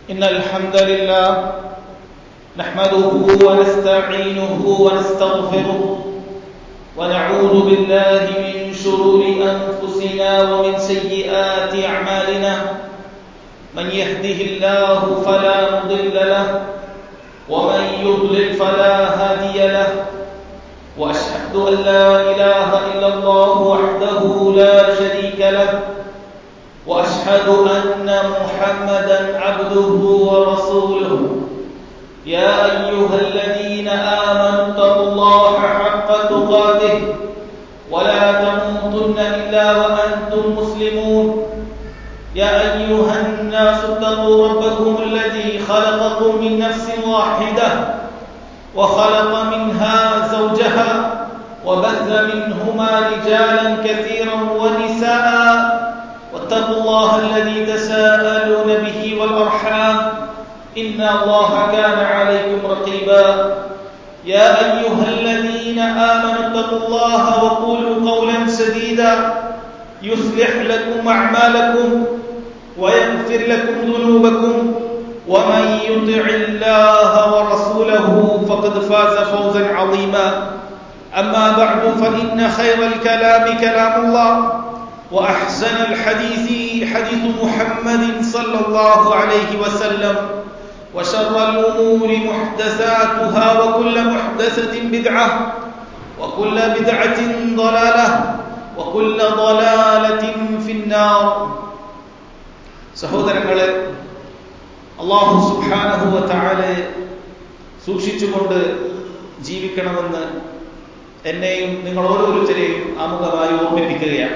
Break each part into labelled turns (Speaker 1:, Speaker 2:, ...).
Speaker 1: إن الحمد لله نحمده ونستعينه ونستغفره ونعوذ بالله من شرور أنفسنا ومن سيئات أعمالنا من يهده الله فلا مضل له ومن يضلل فلا هادي له واشهد ان لا اله الا الله وحده لا شريك له واشهد ان محمدا عبده ورسوله يا ايها الذين امنوا اتقوا الله حق تقاته ولا تموتن الا وانتم مسلمون يا ايها الناس اتقوا ربكم الذي خلقكم من نفس واحده وخلق منها زوجها وبث منهما رجالا كثيرا ونساء واتقوا الله الذي تساءلون به والارحام ان الله كان عليكم رقيبا يا ايها الذين امنوا اتقوا الله وقولوا قولا سديدا يصلح لكم اعمالكم ويغفر لكم ذنوبكم ومن يطع الله ورسوله فقد فاز فوزا عظيما اما بعد فان خير الكلام كلام الله واحسن الحديث حديث محمد صلى الله عليه وسلم وشر الامور محدثاتها وكل محدثه بدعه وكل بدعه ضلاله وكل ضلاله في النار സഹോദരങ്ങളെ അള്ളാഹു സുഖാനഹുവ താഴെ സൂക്ഷിച്ചുകൊണ്ട് ജീവിക്കണമെന്ന് എന്നെയും നിങ്ങൾ ഓരോരുത്തരെയും ആമുഖമായി ഓർമ്മിപ്പിക്കുകയാണ്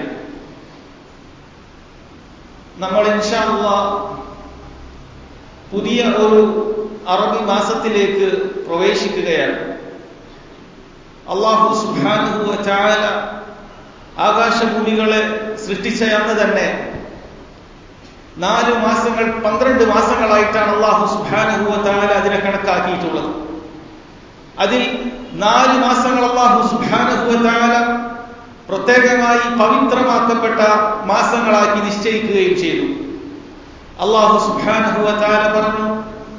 Speaker 1: നമ്മൾ ഇൻഷാള്ള പുതിയ ഒരു അറബി മാസത്തിലേക്ക് പ്രവേശിക്കുകയാണ് അള്ളാഹു സുഖാനുഹുവ ചാല ആകാശഭൂമികളെ സൃഷ്ടിച്ച അന്ന് തന്നെ നാല് മാസങ്ങൾ പന്ത്രണ്ട് മാസങ്ങളായിട്ടാണ് അള്ളാഹു സുബാനഹുവ താല അതിനെ കണക്കാക്കിയിട്ടുള്ളത് അതിൽ നാല് മാസങ്ങൾ അള്ളാഹു സുബാനഹുവ താല പ്രത്യേകമായി പവിത്രമാക്കപ്പെട്ട മാസങ്ങളാക്കി നിശ്ചയിക്കുകയും ചെയ്തു അള്ളാഹു സുബാനഹുവ താല പറഞ്ഞു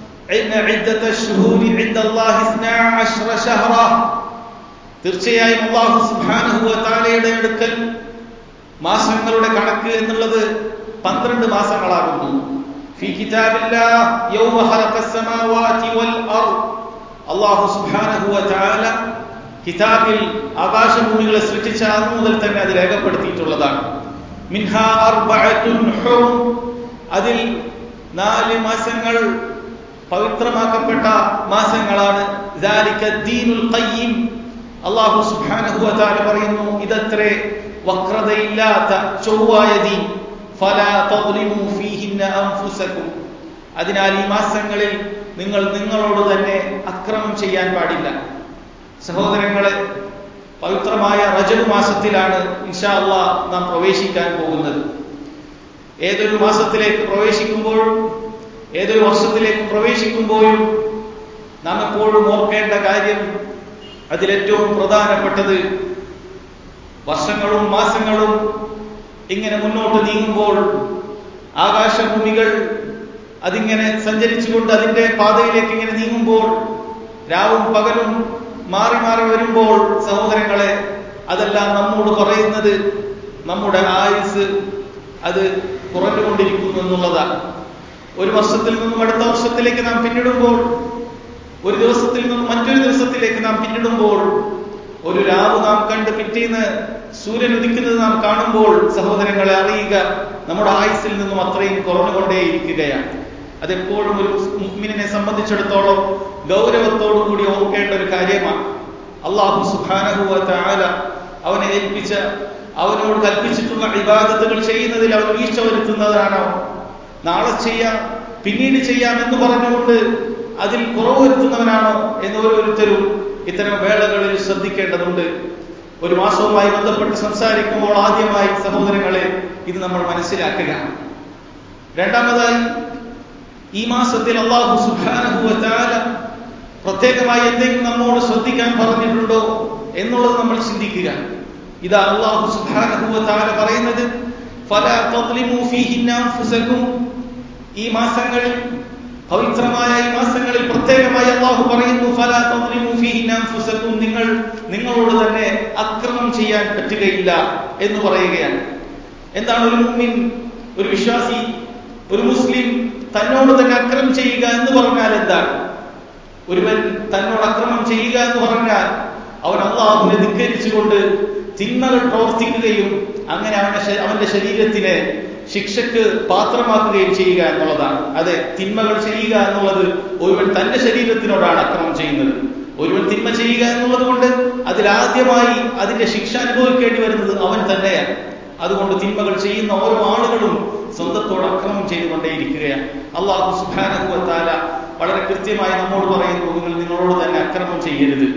Speaker 1: തീർച്ചയായും അള്ളാഹു സുബാനഹുവ താലയുടെ അടുക്കൽ മാസങ്ങളുടെ കണക്ക് എന്നുള്ളത് പന്ത്രണ്ട് മാസങ്ങളാകുന്നു ഫി കിതാബില്ലാഹ് യൗമ ഖലഖസ് വൽ അർദ് അല്ലാഹു സുബ്ഹാനഹു വ തആല കിതാബിൽ ആകാശഭൂമികളെ സൃഷ്ടിച്ച അന്നു മുതൽ തന്നെ അത് രേഖപ്പെടുത്തിയിട്ടുള്ളതാണ് മിൻഹാ അർബഅത്തുൻ ഹുറും അതിൽ നാല് മാസങ്ങൾ പവിത്രമാക്കപ്പെട്ട മാസങ്ങളാണ് ذلك الدين القيم അല്ലാഹു സുബ്ഹാനഹു വ തആല പറയുന്നു ഇതത്രേ വക്രതയില്ലാത്ത ചൊവ്വായ ദീൻ അതിനാൽ ഈ മാസങ്ങളിൽ നിങ്ങൾ നിങ്ങളോട് തന്നെ അക്രമം ചെയ്യാൻ പാടില്ല സഹോദരങ്ങളെ പവിത്രമായ റജബ് മാസത്തിലാണ് ഇൻഷാ അള്ളാ നാം പ്രവേശിക്കാൻ പോകുന്നത് ഏതൊരു മാസത്തിലേക്ക് പ്രവേശിക്കുമ്പോഴും ഏതൊരു വർഷത്തിലേക്ക് പ്രവേശിക്കുമ്പോഴും നാം എപ്പോഴും ഓർക്കേണ്ട കാര്യം അതിലേറ്റവും പ്രധാനപ്പെട്ടത് വർഷങ്ങളും മാസങ്ങളും ഇങ്ങനെ മുന്നോട്ട് നീങ്ങുമ്പോൾ ആകാശഭൂമികൾ അതിങ്ങനെ സഞ്ചരിച്ചുകൊണ്ട് അതിന്റെ പാതയിലേക്ക് ഇങ്ങനെ നീങ്ങുമ്പോൾ രാവും പകലും മാറി മാറി വരുമ്പോൾ സഹോദരങ്ങളെ അതെല്ലാം നമ്മോട് പറയുന്നത് നമ്മുടെ ആയുസ് അത് കുറഞ്ഞുകൊണ്ടിരിക്കുന്നു എന്നുള്ളതാണ് ഒരു വർഷത്തിൽ നിന്നും അടുത്ത വർഷത്തിലേക്ക് നാം പിന്നിടുമ്പോൾ ഒരു ദിവസത്തിൽ നിന്നും മറ്റൊരു ദിവസത്തിലേക്ക് നാം പിന്നിടുമ്പോൾ ഒരു രാവ് നാം കണ്ട് പിറ്റേന്ന് സൂര്യൻ ഉദിക്കുന്നത് നാം കാണുമ്പോൾ സഹോദരങ്ങളെ അറിയുക നമ്മുടെ ആയുസിൽ നിന്നും അത്രയും കുറഞ്ഞുകൊണ്ടേയിരിക്കുകയാണ് അതെപ്പോഴും ഒരു മുഗ്മിനെ സംബന്ധിച്ചിടത്തോളം ഗൗരവത്തോടു കൂടി ഓർക്കേണ്ട ഒരു കാര്യമാണ് അള്ളാഹു സുഖാനഹുവത്ത ആല അവനെ ഏൽപ്പിച്ച അവനോട് കൽപ്പിച്ചിട്ടുള്ള ഇബാദത്തുകൾ ചെയ്യുന്നതിൽ അവൻ വീഴ്ച വരുത്തുന്നതാണോ നാളെ ചെയ്യാം പിന്നീട് ചെയ്യാം എന്ന് പറഞ്ഞുകൊണ്ട് അതിൽ കുറവ് വരുത്തുന്നവനാണോ എന്ന് ഓരോരുത്തരും ഇത്തരം വേളകളിൽ ശ്രദ്ധിക്കേണ്ടതുണ്ട് ഒരു മാസവുമായി ബന്ധപ്പെട്ട് സംസാരിക്കുമ്പോൾ ആദ്യമായി സഹോദരങ്ങളെ ഇത് നമ്മൾ മനസ്സിലാക്കുക രണ്ടാമതായി ഈ മാസത്തിൽ അള്ളാഹു സുഖാനുഭവത്താല പ്രത്യേകമായി എന്തെങ്കിലും നമ്മോട് ശ്രദ്ധിക്കാൻ പറഞ്ഞിട്ടുണ്ടോ എന്നുള്ളത് നമ്മൾ ചിന്തിക്കുക ഇതാ അള്ളാഹു സുബ്ഹാനഹുവതആല പറയുന്നത് ഫലാ തദ്ലിമു ഫീഹിന്ന അൻഫുസകും ഈ മാസങ്ങളിൽ പവിത്രമായ ഈ മാസങ്ങളിൽ പ്രത്യേകമായി അള്ളാഹു പറയുന്നു ഫലാ തദ്ലിമു ഫീഹിന്ന അൻഫുസക്കും നിങ്ങൾ നിങ്ങളോട് തന്നെ അക്രമം ചെയ്യാൻ പറ്റുകയില്ല എന്ന് പറയുകയാണ് എന്താണ് ഒരു മുഅ്മിൻ ഒരു വിശ്വാസി ഒരു മുസ്ലിം തന്നോട് തന്നെ അക്രമം ചെയ്യുക എന്ന് പറഞ്ഞാൽ എന്താണ് ഒരുവൻ തന്നോട് അക്രമം ചെയ്യുക എന്ന് പറഞ്ഞാൽ അവൻ അള്ളാഹുവിനെ ധിക്കരിച്ചുകൊണ്ട് തിന്മകൾ പ്രവർത്തിക്കുകയും അങ്ങനെ അവന്റെ ശ- അവന്റെ ശരീരത്തിനെ ശിക്ഷക്ക് പാത്രമാക്കുകയും ചെയ്യുക എന്നുള്ളതാണ് അതെ തിന്മകൾ ചെയ്യുക എന്നുള്ളത് ഒരുവൻ തന്റെ ശരീരത്തിനോടാണ് അക്രമം ചെയ്യുന്നത് ഒരുവൻ തിന്മ ചെയ്യുക എന്നുള്ളത് കൊണ്ട് അതിലാദ്യമായി അതിന്റെ ശിക്ഷ അനുഭവിക്കേണ്ടി വരുന്നത് അവൻ തന്നെയാണ് അതുകൊണ്ട് തിന്മകൾ ചെയ്യുന്ന ഓരോ ആളുകളും സ്വന്തത്തോട് അക്രമം ചെയ്തുകൊണ്ടേയിരിക്കുകയാണ് അള്ളാഹു സുഖാനുഭവത്താല വളരെ കൃത്യമായി നമ്മോട് പറയുന്നു നിങ്ങൾ നിങ്ങളോട് തന്നെ അക്രമം ചെയ്യരുത്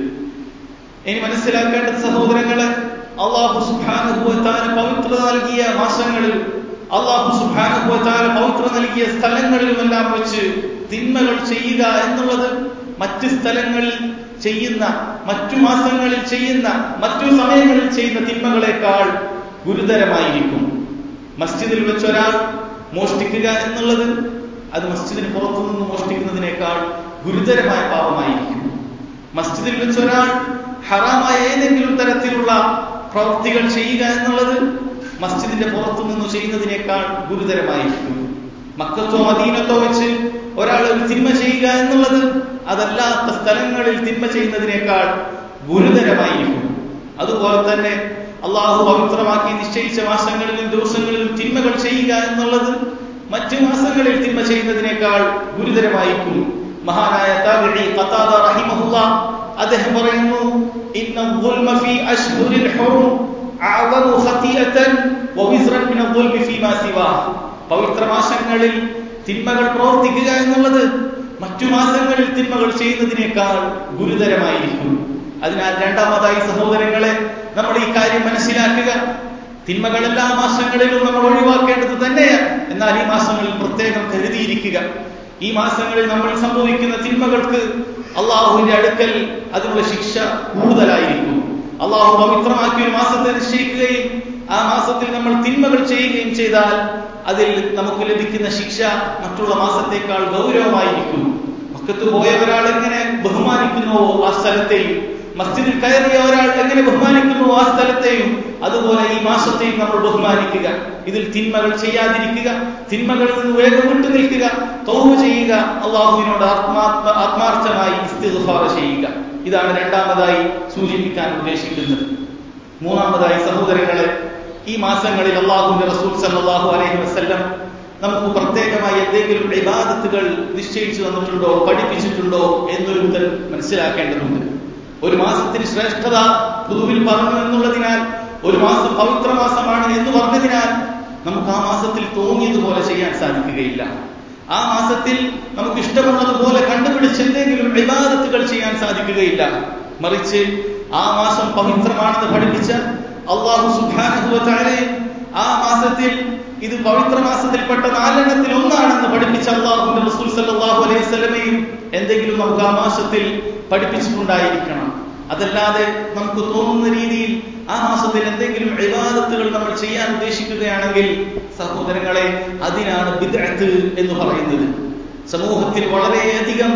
Speaker 1: ഇനി മനസ്സിലാക്കേണ്ട സഹോദരങ്ങളെ അള്ളാഹു സുഖാനുഭവത്താല പവിത്രത നൽകിയ മാസങ്ങളിൽ അള്ളാഹു സുഖാനുഭവത്താല പവിത്ര നൽകിയ സ്ഥലങ്ങളിലുമെല്ലാം വെച്ച് തിന്മകൾ ചെയ്യുക എന്നുള്ളത് മറ്റ് സ്ഥലങ്ങളിൽ ചെയ്യുന്ന മറ്റു മാസങ്ങളിൽ ചെയ്യുന്ന മറ്റു സമയങ്ങളിൽ ചെയ്യുന്ന തിന്മകളെക്കാൾ ഗുരുതരമായിരിക്കും മസ്ജിദിൽ വെച്ച് ഒരാൾ മോഷ്ടിക്കുക എന്നുള്ളത് അത് മസ്ജിദിന് പുറത്തുനിന്ന് മോഷ്ടിക്കുന്നതിനേക്കാൾ ഗുരുതരമായ പാപമായിരിക്കും മസ്ജിദിൽ വെച്ച് ഒരാൾ ഹറാമായ ഏതെങ്കിലും തരത്തിലുള്ള പ്രവൃത്തികൾ ചെയ്യുക എന്നുള്ളത് മസ്ജിദിന്റെ പുറത്തു നിന്ന് ചെയ്യുന്നതിനേക്കാൾ ഗുരുതരമായിരിക്കും മക്കത്തോ മദീനത്തോ വെച്ച് ഒരാൾ ഒരു തിന്മ ചെയ്യുക എന്നുള്ളത് അതല്ലാത്ത സ്ഥലങ്ങളിൽ തിന്മ ചെയ്യുന്നതിനേക്കാൾ ഗുരുതരമായിരിക്കും അതുപോലെ തന്നെ അള്ളാഹു പവിത്രമാക്കി നിശ്ചയിച്ച മാസങ്ങളിലും ദിവസങ്ങളിലും തിന്മകൾ ചെയ്യുക എന്നുള്ളത് മറ്റു മാസങ്ങളിൽ തിന്മ ചെയ്യുന്നതിനേക്കാൾ ഗുരുതരമായിരിക്കും മഹാനായ താബിഈ ഖതാദ റഹിമഹുല്ലാ അദ്ദേഹം പറയുന്നു ഇന്ന الظلم في أشهر الحرم أعظم خطيئة ووزرا من الظلم فيما سواه പവിത്ര മാസങ്ങളിൽ തിന്മകൾ പ്രവർത്തിക്കുക എന്നുള്ളത് മറ്റു മാസങ്ങളിൽ തിന്മകൾ ചെയ്യുന്നതിനേക്കാൾ ഗുരുതരമായിരിക്കും അതിനാൽ രണ്ടാമതായി സഹോദരങ്ങളെ നമ്മൾ ഈ കാര്യം മനസ്സിലാക്കുക തിന്മകൾ എല്ലാ മാസങ്ങളിലും നമ്മൾ ഒഴിവാക്കേണ്ടത് തന്നെയാണ് എന്നാൽ ഈ മാസങ്ങളിൽ പ്രത്യേകം കരുതിയിരിക്കുക ഈ മാസങ്ങളിൽ നമ്മൾ സംഭവിക്കുന്ന തിന്മകൾക്ക് അള്ളാഹുവിന്റെ അടുക്കൽ അതിനുള്ള ശിക്ഷ കൂടുതലായിരിക്കും അള്ളാഹു പവിത്രമാക്കിയ ഒരു മാസത്തെ നിശ്ചയിക്കുകയും ആ മാസത്തിൽ നമ്മൾ തിന്മകൾ ചെയ്യുകയും ചെയ്താൽ അതിൽ നമുക്ക് ലഭിക്കുന്ന ശിക്ഷ മറ്റുള്ള മാസത്തേക്കാൾ ഗൗരവമായിരിക്കും മക്കത്ത് പോയ ഒരാൾ എങ്ങനെ ബഹുമാനിക്കുന്നുവോ ആ സ്ഥലത്തെയും മസ്ജിദിൽ കയറിയ ഒരാൾ എങ്ങനെ ബഹുമാനിക്കുന്നുവോ ആ സ്ഥലത്തെയും അതുപോലെ ഈ മാസത്തെയും നമ്മൾ ബഹുമാനിക്കുക ഇതിൽ തിന്മകൾ ചെയ്യാതിരിക്കുക തിന്മകളിൽ നിന്ന് വേഗം വിട്ടു നിൽക്കുക തോവ് ചെയ്യുക അള്ളാഹുവിനോട് ആത്മാത്മ ആത്മാർത്ഥമായി ഇസ്തിഗ്ഫാർ ചെയ്യുക ഇതാണ് രണ്ടാമതായി സൂചിപ്പിക്കാൻ ഉദ്ദേശിക്കുന്നത് മൂന്നാമതായി സഹോദരങ്ങളെ ഈ മാസങ്ങളിൽ അള്ളാഹുവിന്റെ റസൂൽ സല്ലല്ലാഹു അലൈഹി വസല്ലം നമുക്ക് പ്രത്യേകമായി എന്തെങ്കിലും ഇബാദത്തുകൾ നിശ്ചയിച്ചു തന്നിട്ടുണ്ടോ പഠിപ്പിച്ചിട്ടുണ്ടോ എന്നൊരു മുതൽ മനസ്സിലാക്കേണ്ടതുണ്ട് ഒരു മാസത്തിന് ശ്രേഷ്ഠത പൊതുവിൽ പറഞ്ഞു എന്നുള്ളതിനാൽ ഒരു മാസം പവിത്ര മാസമാണ് എന്ന് പറഞ്ഞതിനാൽ നമുക്ക് ആ മാസത്തിൽ തോന്നിയതുപോലെ ചെയ്യാൻ സാധിക്കുകയില്ല ആ മാസത്തിൽ നമുക്ക് ഇഷ്ടമുള്ളതുപോലെ കണ്ടുപിടിച്ച് എന്തെങ്കിലും വിവാദത്തുകൾ ചെയ്യാൻ സാധിക്കുകയില്ല മറിച്ച് ആ മാസം പവിത്രമാണെന്ന് പഠിപ്പിച്ച അള്ളാഹു സുഖാനുഭവത്താരെ ആ മാസത്തിൽ ഇത് പവിത്ര മാസത്തിൽപ്പെട്ട നാലെണ്ണത്തിൽ ഒന്നാണെന്ന് പഠിപ്പിച്ച അള്ളാഹുന്റെ റസൂൽ സല്ലല്ലാഹു അലൈഹി സ്വലമയും എന്തെങ്കിലും നമുക്ക് ആ മാസത്തിൽ പഠിപ്പിച്ചിട്ടുണ്ടായിരിക്കണം അതല്ലാതെ നമുക്ക് തോന്നുന്ന രീതിയിൽ ആ മാസത്തിൽ എന്തെങ്കിലും വിവാദത്തുകൾ നമ്മൾ ചെയ്യാൻ ഉദ്ദേശിക്കുകയാണെങ്കിൽ സഹോദരങ്ങളെ അതിനാണ് ബിദ്അത്ത് എന്ന് പറയുന്നത് സമൂഹത്തിൽ വളരെയധികം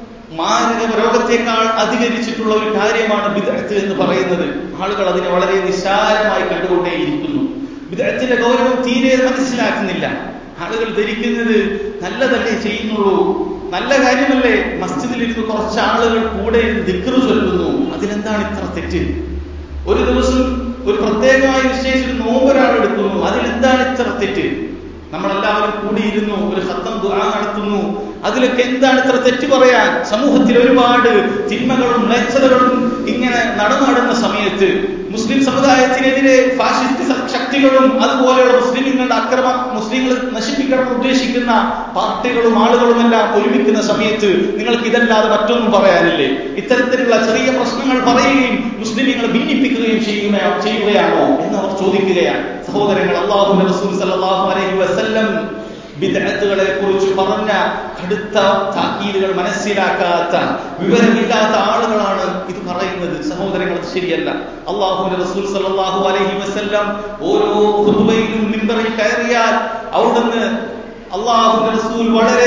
Speaker 1: മാരക രോഗത്തെക്കാൾ അധികരിച്ചിട്ടുള്ള ഒരു കാര്യമാണ് ബിദ്അത്ത് എന്ന് പറയുന്നത് ആളുകൾ അതിനെ വളരെ നിസ്സാരമായി കണ്ടുകൊണ്ടേയിരിക്കുന്നു ബിദ്അത്തിന്റെ ഗൗരവം തീരെ മനസ്സിലാക്കുന്നില്ല ആളുകൾ ധരിക്കുന്നത് നല്ലതല്ലേ ചെയ്യുന്നുള്ളൂ നല്ല കാര്യമല്ലേ മസ്ജിദിലിരുന്ന് കുറച്ച് ആളുകൾ കൂടെ ഇരുന്ന് ദിക്റ് ചൊല്ലുന്നു അതിനെന്താണ് ഇത്ര തെറ്റ് ഒരു ദിവസം ഒരു പ്രത്യേകമായി നിശ്ചയിച്ചൊരു നോമ്പ് ഒരാൾ എടുക്കുന്നു അതിലെന്താണ് ഇത്ര തെറ്റ് നമ്മളെല്ലാവരും കൂടിയിരുന്നു ഒരു ഹത്തം ദുആ നടത്തുന്നു അതിലൊക്കെ എന്താണ് ഇത്ര തെറ്റ് പറയാൻ സമൂഹത്തിൽ ഒരുപാട് തിന്മകളും ലജ്ജതകളും ഇങ്ങനെ നടമാടുന്ന സമയത്ത് മുസ്ലിം സമുദായത്തിനെതിരെ ഫാഷിസ്റ്റ് ശക്തികളും അതുപോലെയുള്ള മുസ്ലിങ്ങളുടെ അക്രമ മുസ്ലിങ്ങൾ നശിപ്പിക്കണം ഉദ്ദേശിക്കുന്ന പാർട്ടികളും ആളുകളും എല്ലാം ഒരുമിക്കുന്ന സമയത്ത് നിങ്ങൾക്ക് ഇതല്ലാതെ മറ്റൊന്നും പറയാനില്ലേ ഇത്തരത്തിലുള്ള ചെറിയ പ്രശ്നങ്ങൾ പറയുകയും മുസ്ലിങ്ങളെ ഭിന്നിപ്പിക്കുകയും ചെയ്യുക ചെയ്യുകയാണോ എന്ന് അവർ ചോദിക്കുകയാണ് സഹോദരങ്ങൾ അള്ളാഹു റസൂൽ സല്ലല്ലാഹു അലൈഹി വസല്ലം ബിദ്അത്തുകളെ കുറിച്ച് പറഞ്ഞ കടുത്ത താക്കീതുകൾ മനസ്സിലാക്കാത്ത വിവരമില്ലാത്ത ആളുകളാണ് ഇത് പറയുന്നത് സഹോദരങ്ങൾ അത് ശരിയല്ല അള്ളാഹുവിന്റെ റസൂൽ സല്ലല്ലാഹു അലൈഹി വസല്ലം ഓരോ ഖുതുബയിലും മിമ്പറിൽ കയറിയാൽ അവിടുന്ന് അള്ളാഹുവിന്റെ റസൂൽ വളരെ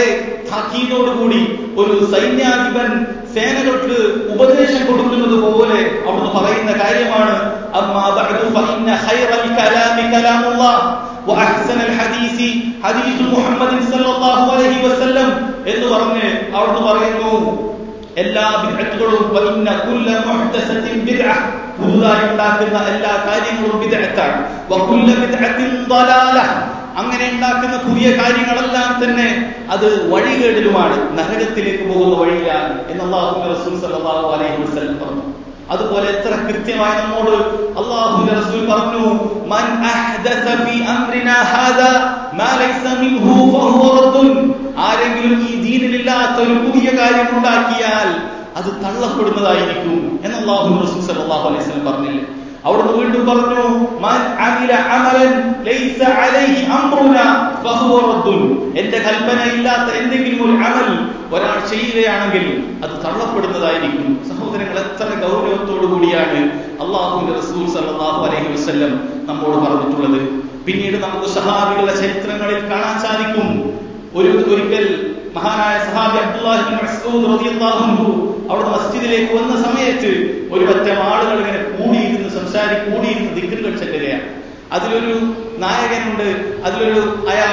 Speaker 1: താക്കീതോടുകൂടി ഒരു സൈന്യാധിപൻ സേനകൾക്ക് ഉപദേശം കൊടുക്കുന്നത് പോലെ അവിടുന്ന് പറയുന്ന കാര്യമാണ് അമ്മാ ബഅദു ഫഇന്ന ഖൈറൽ കലാമി കലാമുല്ലാഹ് വഅഹ്സനൽ ഹദീസി ഹദീസു മുഹമ്മദ് സല്ലല്ലാഹു അലൈഹി വസല്ലം എന്ന് പറഞ്ഞ് അവിടുന്ന് പറയുന്നു എല്ലാ ബിദ്അത്തുകളും ഫഇന്ന കുല്ല മുഹ്ദസത്തിൻ ബിദ്അ പുതുതായി ഉണ്ടാക്കുന്ന എല്ലാ കാര്യങ്ങളും ബിദ്അത്താണ് വകുല്ല ബിദ്അത്തിൻ ളലാല അങ്ങനെ ഉണ്ടാക്കുന്ന പുതിയ കാര്യങ്ങളെല്ലാം തന്നെ അത് വഴികേടിലുമാണ് നരകത്തിലേക്ക് പോകുന്ന വഴിയിലാണ് എന്ന് അള്ളാഹു റസൂൽ സല്ലല്ലാഹു അലൈഹി വസല്ലം പറഞ്ഞു അതുപോലെ എത്ര കൃത്യമായി നമ്മോട് അള്ളാഹുവിന്റെ റസൂൽ പറഞ്ഞു മൻ അഹ്ദസ ഫീ അംരിനാ ഹാദാ മാ ലൈസ മിൻഹു ഫഹുവ റദ്ദുൻ ആരെങ്കിലും ഈ ദീനിലില്ലാത്ത ഒരു പുതിയ കാര്യം ഉണ്ടാക്കിയാൽ അത് തള്ളപ്പെടുന്നതായിരിക്കും എന്ന് അള്ളാഹു റസൂൽ സല്ലല്ലാഹു അലൈഹി വസല്ലം പറഞ്ഞില്ലേ അവിടുന്ന് വീണ്ടും പറഞ്ഞു മൻ അമില അമലൻ ലൈസ അലൈഹി അംറുന ഫഹുവ റദ്ദുൻ എന്റെ കൽപ്പന ഇല്ലാത്ത എന്തെങ്കിലും ഒരു അമൽ ഒരാൾ ചെയ്യുകയാണെങ്കിൽ അത് തള്ളപ്പെടുന്നതായിരിക്കും സഹോദരങ്ങൾ എത്ര ഗൗരവത്തോടു കൂടിയാണ് അള്ളാഹുവിന്റെ റസൂൽ സല്ലല്ലാഹു അലൈഹി വസല്ലം നമ്മോട് പറഞ്ഞിട്ടുള്ളത് പിന്നീട് നമുക്ക് സഹാബികളുടെ ചരിത്രങ്ങളിൽ കാണാൻ സാധിക്കും ഒരു ഒരിക്കൽ മഹാനായ സഹാബി അബ്ദുല്ലാഹി ബിൻ മസ്ഊദ് റളിയല്ലാഹു അൻഹു അവിടെ മസ്ജിദിലേക്ക് വന്ന സമയത്ത് ഒരു പറ്റം ആളുകൾ ഇങ്ങനെ കൂടിയിരുന്ന് സംസാരി കൂടിയിരുന്ന് ദിക്റുകൾ ചെല്ലുകയാണ് അതിലൊരു നായകനുണ്ട് അതിലൊരു അയാൾ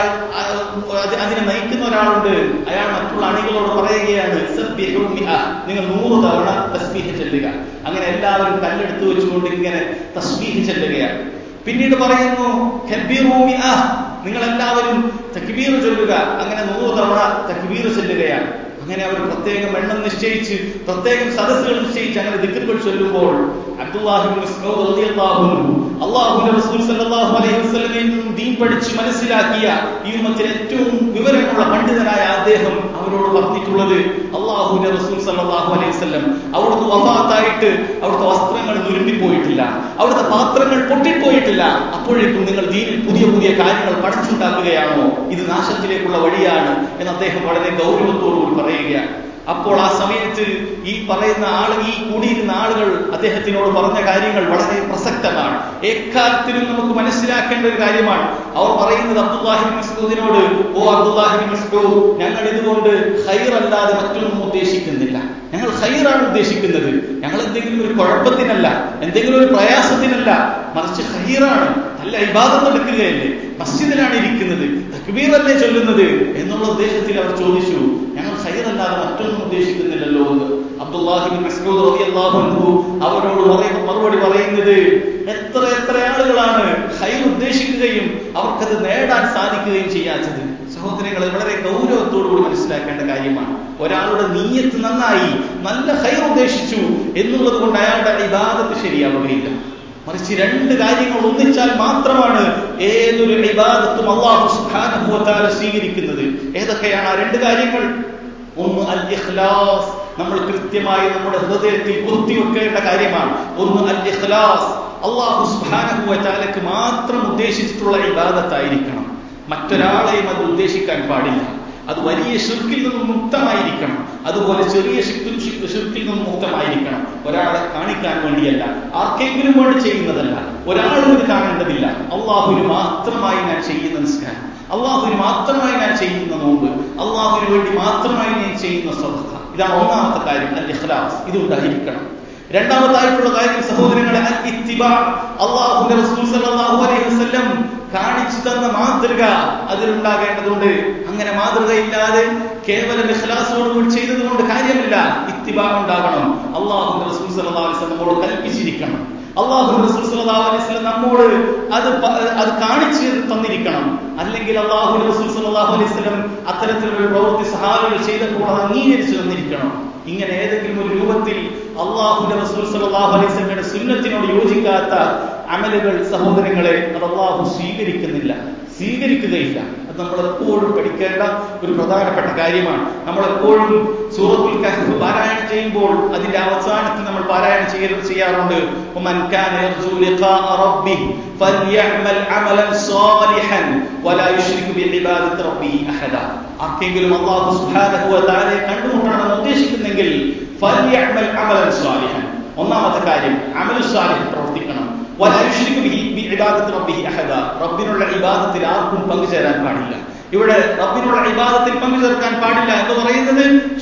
Speaker 1: അതിനെ നയിക്കുന്ന ഒരാളുണ്ട് അയാൾ മറ്റുള്ള അണികളോട് പറയുകയാണ് സബ്ബിഹു മിഅ. നിങ്ങൾ നൂറ് തവണ തസ്ബീഹ് ചെല്ലുക അങ്ങനെ എല്ലാവരും കല്ലെടുത്ത് വെച്ചുകൊണ്ട് ഇങ്ങനെ തസ്ബീഹ് ചെല്ലുകയാണ് പിന്നീട് പറയുന്നു കബ്ബിറു മിഅ. നിങ്ങൾ എല്ലാവരും തക്ബീർ ചൊല്ലുക അങ്ങനെ നൂറ് തവണ തക്ബീർ ചെല്ലുകയാണ് അങ്ങനെ അവർ പ്രത്യേകം എണ്ണം നിശ്ചയിച്ച് പ്രത്യേകം സദസ്സുകൾ നിശ്ചയിച്ച് അങ്ങനെ ദിക്കറുകൾ ചൊല്ലുമ്പോൾ അബ്ദുല്ലാഹിബിൻ മസ്ഊദ് റളിയല്ലാഹു അൻഹു അല്ലാഹുവിന്റെ റസൂൽ സല്ലല്ലാഹു അലൈഹി വസല്ലമയിൽ നിന്നും ദീൻ പഠിച്ച് മനസ്സിലാക്കിയ ഈ ഉമ്മത്തിലെ ഏറ്റവും വിവരമുള്ള പണ്ഡിതനായ അദ്ദേഹം അവരോട് പറഞ്ഞിട്ടുള്ളത് അല്ലാഹുവിന്റെ റസൂൽ സല്ലല്ലാഹു അലൈഹി വസല്ലം അവിടുന്ന് വഫാത്തായിട്ട് അവിടുത്തെ വസ്ത്രങ്ങൾ നുരുമ്പിപ്പോയിട്ടില്ല അവിടുത്തെ പാത്രങ്ങൾ പൊട്ടിപ്പോയിട്ടില്ല അപ്പോഴേക്കും നിങ്ങൾ ദീനിൽ പുതിയ പുതിയ കാര്യങ്ങൾ പഠിച്ചുണ്ടാക്കുകയാണോ ഇത് നാശത്തിലേക്കുള്ള വഴിയാണ് എന്ന് അദ്ദേഹം വളരെ ഗൗരവത്തോടുകൂടി പറയുകയാണ് അപ്പോൾ ആ സമയത്ത് ഈ പറയുന്ന ആൾ ഈ കൂടിയിരുന്ന ആളുകൾ അദ്ദേഹത്തിനോട് പറഞ്ഞ കാര്യങ്ങൾ വളരെ പ്രസക്തമാണ് എക്കാലത്തിലും നമുക്ക് മനസ്സിലാക്കേണ്ട ഒരു കാര്യമാണ് അവർ പറയുന്നത് അബ്ദുല്ലാഹിബിൻ മസ്ഊദിനോട് ഓ അബ്ദുല്ലാഹിബിൻ മസ്ഊദ് ഞങ്ങൾ ഇതുകൊണ്ട് ഹൈറല്ലാതെ മറ്റൊന്നും ഉദ്ദേശിക്കുന്നില്ല ഞങ്ങൾ ഹൈറാണ് ഉദ്ദേശിക്കുന്നത് ഞങ്ങൾ എന്തെങ്കിലും ഒരു കുഴപ്പത്തിനല്ല എന്തെങ്കിലും ഒരു പ്രയാസത്തിനല്ല മറിച്ച് ഹൈറാണ് നല്ല ഇബാദത്ത് എടുക്കുകയല്ലേ മസ്ജിദിലാണ് ഇരിക്കുന്നത് തക്ബീറല്ലേ ചൊല്ലുന്നത് എന്നുള്ള ഉദ്ദേശത്തിൽ അവർ ചോദിച്ചു ഞങ്ങൾ ഹൈറല്ലാതെ മറ്റൊന്നും ഉദ്ദേശിക്കുന്നില്ലല്ലോ എന്ന് അബ്ദുല്ലാഹിബിൻ മസ്ഊദ് റളിയല്ലാഹു അൻഹു അവരോട് പറയുന്ന മറുപടി പറയുന്നത് എത്ര എത്ര ആളുകളാണ് ഹൈർ ഉദ്ദേശിക്കുകയും അവർക്കത് നേടാൻ സാധിക്കുകയും ചെയ്യാത്തത് സഹോദരങ്ങളെ വളരെ ഗൗരവത്തോടുകൂടി മനസ്സിലാക്കേണ്ട കാര്യമാണ് ഒരാളുടെ നീയത്ത് നന്നായി നല്ല ഹൈർ ഉദ്ദേശിച്ചു എന്നുള്ളത് കൊണ്ട് അയാളുടെ ഇബാദത്ത് ശരിയാവുകയില്ല മറിച്ച് രണ്ട് കാര്യങ്ങൾ ഒന്നിച്ചാൽ മാത്രമാണ് ഏതൊരു ഇബാദത്തും അള്ളാഹു സുബ്ഹാനഹു വ തആല സ്വീകരിക്കുന്നത് ഏതൊക്കെയാണ് ആ രണ്ട് കാര്യങ്ങൾ ഒന്ന് അൽ ഇഖ്ലാസ് നമ്മൾ കൃത്യമായി നമ്മുടെ ഹൃദയത്തിൽ കുത്തിവെക്കേണ്ട കാര്യമാണ് ഒന്ന് അൽ ഇഖ്ലാസ് അള്ളാഹു സുബ്ഹാനഹു വ തആലക്ക് മാത്രം ഉദ്ദേശിച്ചിട്ടുള്ള ഇബാദത്തായിരിക്കണം മറ്റൊരാളെയും അത് ഉദ്ദേശിക്കാൻ പാടില്ല അത് വലിയ ശുർക്കിൽ നിന്നും മുക്തമായിരിക്കണം അതുപോലെ ചെറിയ ശുർക്കിൽ നിന്നും മുക്തമായിരിക്കണം ഒരാളെ കാണിക്കാൻ വേണ്ടിയല്ല ആർക്കെങ്കിലും വേണ്ടി ചെയ്യുന്നതല്ല ഒരാളും ഇത് കാണേണ്ടതില്ല അള്ളാഹുവിന് മാത്രമായി ഞാൻ ചെയ്യുന്ന നിസ്കാരം അള്ളാഹുവിന് മാത്രമായി ഞാൻ ചെയ്യുന്ന നോമ്പ് അള്ളാഹുവിന് വേണ്ടി മാത്രമായി ഞാൻ ചെയ്യുന്ന സ്വതന്ത്ര ഇതാണ് ഒന്നാമത്തെ കാര്യം അൽ ഇഖ്ലാസ് ഇത് ഉണ്ടായിരിക്കണം രണ്ടാമതായിട്ടുള്ള കാര്യം സഹോദരങ്ങളെ അൽ ഇത്തിബാ അള്ളാഹുന്റെ റസൂൽ സല്ലല്ലാഹു അലൈഹി വസല്ലം കാണിച്ചു തന്ന മാതൃക അതിലുണ്ടാകേണ്ടതുണ്ട് അങ്ങനെ മാതൃകയില്ലാതെ കേവലം ഇഖ്ലാസോടുകൂടി ചെയ്തത് കൊണ്ട് കാര്യമില്ല ഇത്തിബാ ഉണ്ടാകണം അള്ളാഹുന്റെ റസൂൽ സല്ലല്ലാഹു അലൈഹി വസല്ലം നമ്മോട് കൽപ്പിച്ചിരിക്കണം അള്ളാഹു റസൂൽ സല്ലല്ലാഹു അലൈഹി വസല്ലം നമ്മോട് അത് അത് കാണിച്ചു തന്നിരിക്കണം അല്ലെങ്കിൽ അള്ളാഹു റസൂൽ സല്ലല്ലാഹു അലൈഹി വസല്ലം അത്തരത്തിലുള്ള പ്രവൃത്തി സഹാബികൾ ചെയ്തപ്പോൾ അത് അംഗീകരിച്ചു തന്നിരിക്കണം ഇങ്ങനെ ഏതെങ്കിലും ഒരു രൂപത്തിൽ അള്ളാഹുന്റെ റസൂൽ സല്ലല്ലാഹു അലൈഹി വസല്ലമയുടെ സുന്നത്തിനോട് യോജിക്കാത്ത അമലുകൾ സഹോദരങ്ങളെ അത് അള്ളാഹു സ്വീകരിക്കുന്നില്ല സ്വീകരിക്കുകയില്ല അത് നമ്മൾ എപ്പോഴും പഠിക്കേണ്ട ഒരു പ്രധാനപ്പെട്ട കാര്യമാണ് നമ്മൾ എപ്പോഴും സൂറത്തുൽ കഹ്ഫ് പാരായണം ചെയ്യുമ്പോൾ അതിന്റെ അവസാനത്തിൽ നമ്മൾ പാരായണം ചെയ്യ ചെയ്യാറുണ്ട് ومن كان يرجو لقاء ربه فليعمل عملا صالحا ولا يشرك بعبادة ربه أحدا ആർക്കെങ്കിലും അള്ളാഹു സുബ്ഹാനഹു വ തആലയെ കണ്ടുമുട്ടണമെന്ന് ഉദ്ദേശിക്കുന്നെങ്കിൽ ഫൽയഅമൽ അമലൻ സ്വാലിഹൻ ഒന്നാമത്തെ കാര്യം അമലു സ്വാലിഹ് പ്രവർത്തിക്കണം വലാ യുശ്രികു ബിഹി ബിഇബാദത്തി റബ്ബിഹി അഹദ റബ്ബിനുള്ള ഇബാദത്തിൽ ആർക്കും പങ്കുചേരാൻ പാടില്ല ഇവിടെ റബ്ബിനുള്ള ഇബാദത്തിൽ പങ്കുചേർക്കാൻ പാടില്ല എന്ന്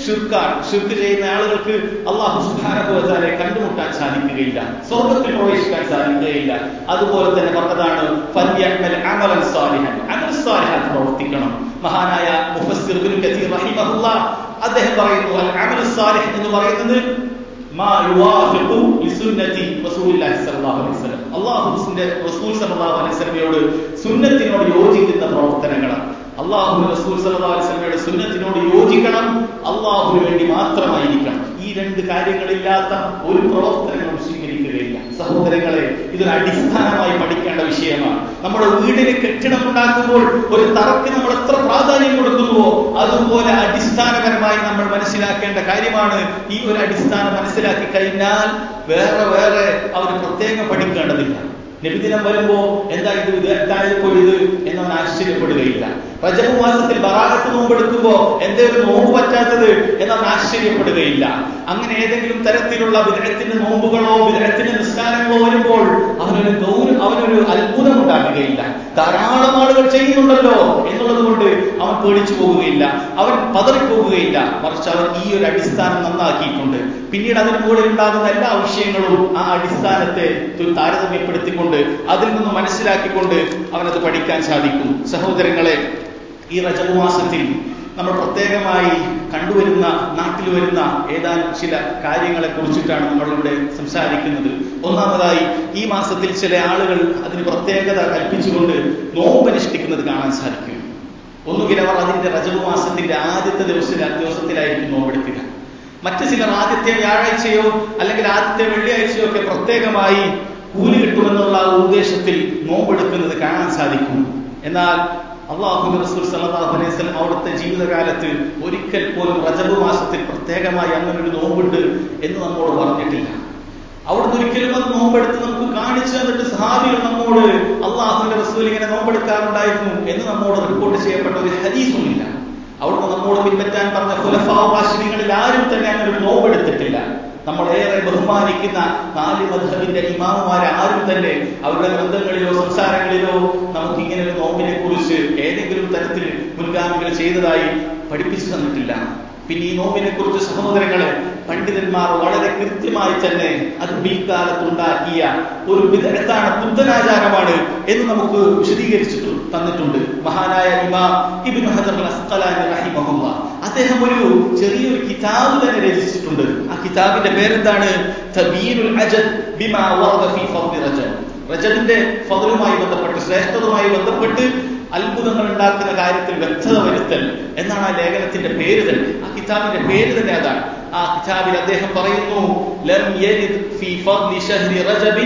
Speaker 1: ഷിർക്കാണ് ഷിർക്ക് ചെയ്യുന്ന ആളുകൾക്ക് അള്ളാഹു സുധാനഭവത്താലെ കണ്ടുമുട്ടാൻ സാധിക്കുകയില്ല സ്വർഗത്തിൽ പ്രവേശിക്കാൻ സാധിക്കുകയില്ല അതുപോലെ തന്നെ പറഞ്ഞതാണ് ഫല്യഅ്മൽ അമലൻ സാലിഹൻ അമൽ സാലിഹൻ പ്രവർത്തിക്കണം മഹാനായ മുഫസ്സിർ ഇബ്നു കസീർ റഹിമഹുല്ലാഹ് അദ്ദേഹം പറയുന്നു അൽ അമൽ സാലിഹ് എന്ന് പറയുന്നത് മാ യുവാഫിഖു ലിസുന്നതി റസൂലുള്ളാഹി സ്വല്ലല്ലാഹു അലൈഹി വസല്ലം അല്ലാഹുവിന്റെ റസൂൽ സ്വല്ലല്ലാഹു അലൈഹി വസല്ലമയോട് സുന്നത്തിനോട് യോജിക്കുന്ന പ്രവർത്തനങ്ങളാണ് അള്ളാഹു റസൂൽ സല്ലല്ലാഹു അലൈഹി വസല്ലമയുടെ സുന്നത്തിനോട് യോജിക്കണം അള്ളാഹുവിന് വേണ്ടി മാത്രമായിരിക്കണം ഈ രണ്ട് കാര്യങ്ങളില്ലാത്ത ഒരു പ്രവർത്തനങ്ങളും സ്വീകരിക്കുകയില്ല സഹോദരങ്ങളെ ഇതൊരു അടിസ്ഥാനമായി പഠിക്കേണ്ട വിഷയമാണ് നമ്മുടെ വീടിന് കെട്ടിടം ഉണ്ടാക്കുമ്പോൾ ഒരു തറക്ക് നമ്മൾ എത്ര പ്രാധാന്യം കൊടുക്കുന്നുവോ അതുപോലെ അടിസ്ഥാനപരമായി നമ്മൾ മനസ്സിലാക്കേണ്ട കാര്യമാണ് ഈ ഒരു അടിസ്ഥാനം മനസ്സിലാക്കി കഴിഞ്ഞാൽ വേറെ വേറെ അവർ പ്രത്യേകം പഠിക്കേണ്ടതില്ല നബിദിനം വരുമ്പോ എന്താ ഇത് ഇത് എന്തായപ്പോ ഇത് എന്നവൻ ആശ്ചര്യപ്പെടുകയില്ല റജബ് മാസത്തിൽ ബറാഹത്ത് നോമ്പെടുക്കുമ്പോ എന്തേ ഒരു നോമ്പ് പറ്റാത്തത് എന്നവൻ ആശ്ചര്യപ്പെടുകയില്ല അങ്ങനെ ഏതെങ്കിലും തരത്തിലുള്ള വിഗ്രഹത്തിന്റെ നോമ്പുകളോ വിഗ്രഹത്തിന്റെ നിസ്കാരങ്ങളോ വരുമ്പോൾ അവനൊരു ഗൗരവ അവനൊരു അത്ഭുതം ഉണ്ടാകുകയില്ല ധാരാളം ആളുകൾ ചെയ്യുന്നുണ്ടല്ലോ എന്നുള്ളത് കൊണ്ട് അവൻ പേടിച്ചു പോകുകയില്ല അവൻ പതറിപ്പോകുകയില്ല മറിച്ച് അവൻ ഈ ഒരു അടിസ്ഥാനം നന്നാക്കിയിട്ടുണ്ട് പിന്നീട് അതിന് മുകളിൽ ഉണ്ടാകുന്ന എല്ലാ വിഷയങ്ങളും ആ അടിസ്ഥാനത്തെ താരതമ്യപ്പെടുത്തിക്കൊണ്ട് അതിൽ നിന്ന് മനസ്സിലാക്കിക്കൊണ്ട് അവനത് പഠിക്കാൻ സാധിക്കും സഹോദരങ്ങളെ ഈ റജബ് മാസത്തിൽ നമ്മൾ പ്രത്യേകമായി കണ്ടുവരുന്ന നാട്ടിൽ വരുന്ന ഏതാനും ചില കാര്യങ്ങളെ കുറിച്ചിട്ടാണ് നമ്മളിവിടെ സംസാരിക്കുന്നത് ഒന്നാമതായി ഈ മാസത്തിൽ ചില ആളുകൾ അതിന് പ്രത്യേകത കൽപ്പിച്ചുകൊണ്ട് നോമ്പനുഷ്ഠിക്കുന്നത് കാണാൻ സാധിക്കും ഒന്നുകിൽ അവർ അതിന്റെ റജബ് മാസത്തിന്റെ ആദ്യത്തെ ദിവസത്തിൽ ദിവസത്തിലായിരിക്കും നോമ്പെടുക്കുക മറ്റു ചിലർ ആദ്യത്തെ വ്യാഴാഴ്ചയോ അല്ലെങ്കിൽ ആദ്യത്തെ വെള്ളിയാഴ്ചയോ ഒക്കെ പ്രത്യേകമായി കൂലി കിട്ടുമെന്നുള്ള ഉദ്ദേശത്തിൽ നോമ്പെടുക്കുന്നത് കാണാൻ സാധിക്കും എന്നാൽ അള്ളാഹു റസൂൽ സല്ലല്ലാഹു അലൈഹി വസല്ലം അവിടുത്തെ ജീവിതകാലത്ത് ഒരിക്കൽ പോലും റജബ് മാസത്തിൽ പ്രത്യേകമായി അങ്ങനെ ഒരു നോമ്പുണ്ട് എന്ന് നമ്മോട് പറഞ്ഞിട്ടില്ല അവിടുന്ന് ഒരിക്കലും അത് നോമ്പെടുത്ത് നമുക്ക് കാണിച്ചു തന്നിട്ട് സഹാബികൾ നമ്മോട് അള്ളാഹുവിന്റെ റസൂൽ ഇങ്ങനെ നോമ്പെടുക്കാറുണ്ടായിരുന്നു എന്ന് നമ്മോട് റിപ്പോർട്ട് ചെയ്യപ്പെട്ട ഒരു ഹദീസുമില്ല അവിടുന്ന് നമ്മോട് പിൻപറ്റാൻ പറഞ്ഞ ഖുലഫാവാശിനികളിൽ ആരും തന്നെ അങ്ങനെ ഒരു നോമ്പെടുത്തിട്ടില്ല നമ്മളേറെ ബഹുമാനിക്കുന്ന നാല് മധബിന്റെ ഇമാമുമാരെ ആരും തന്നെ അവരുടെ ഗ്രന്ഥങ്ങളിലോ സംസാരങ്ങളിലോ നമുക്ക് ഇങ്ങനെ ഒരു നോമ്പിനെ കുറിച്ച് ഏതെങ്കിലും തരത്തിൽ മുൻഗാമികൾ ചെയ്തതായി പഠിപ്പിച്ചു തന്നിട്ടില്ല പിന്നെ ഈ നോമ്പിനെ കുറിച്ച് സഹോദരങ്ങളെ പണ്ഡിതന്മാർ വളരെ കൃത്യമായി തന്നെ അത് പിൽക്കാലത്തുണ്ടാക്കിയ ഒരു വിദഗ്ധാണ് പുത്തനാചാരമാണ് എന്ന് നമുക്ക് വിശദീകരിച്ചിട്ട് തന്നിട്ടുണ്ട് മഹാനായ ഇമാം ഇബിൻ ഹജർ അസ്കലാനി റഹിമഹുല്ല അദ്ദേഹം ഒരു ചെറിയൊരു കിതാബ് തന്നെ രചിച്ചിട്ടുണ്ട് ആ കിതാബിന്റെ പേരെന്താണ് തബീനുൽ അജദ് ബിമാ വറദ ഫീ ഫദ്ലി റജബ് റജബിന്റെ ഫضലുമായി ബന്ധപ്പെട്ട് ശ്രേഷ്ഠതയുമായി ബന്ധപ്പെട്ട് അത്ഭുതങ്ങൾ ഉണ്ടാക്കുന്ന കാര്യത്തിൽ വ്യക്തത വരുത്തൽ എന്നാണ് ആ ലേഖനത്തിന്റെ പേര് തന്നെ ആ കിതാബിന്റെ പേര് തന്നെ അതാണ് ആ കിതാബിൽ അദ്ദേഹം പറയുന്നു ലം യരിദ് ഫീ ഫദ്ലി ഷഹ്രി റജബിൻ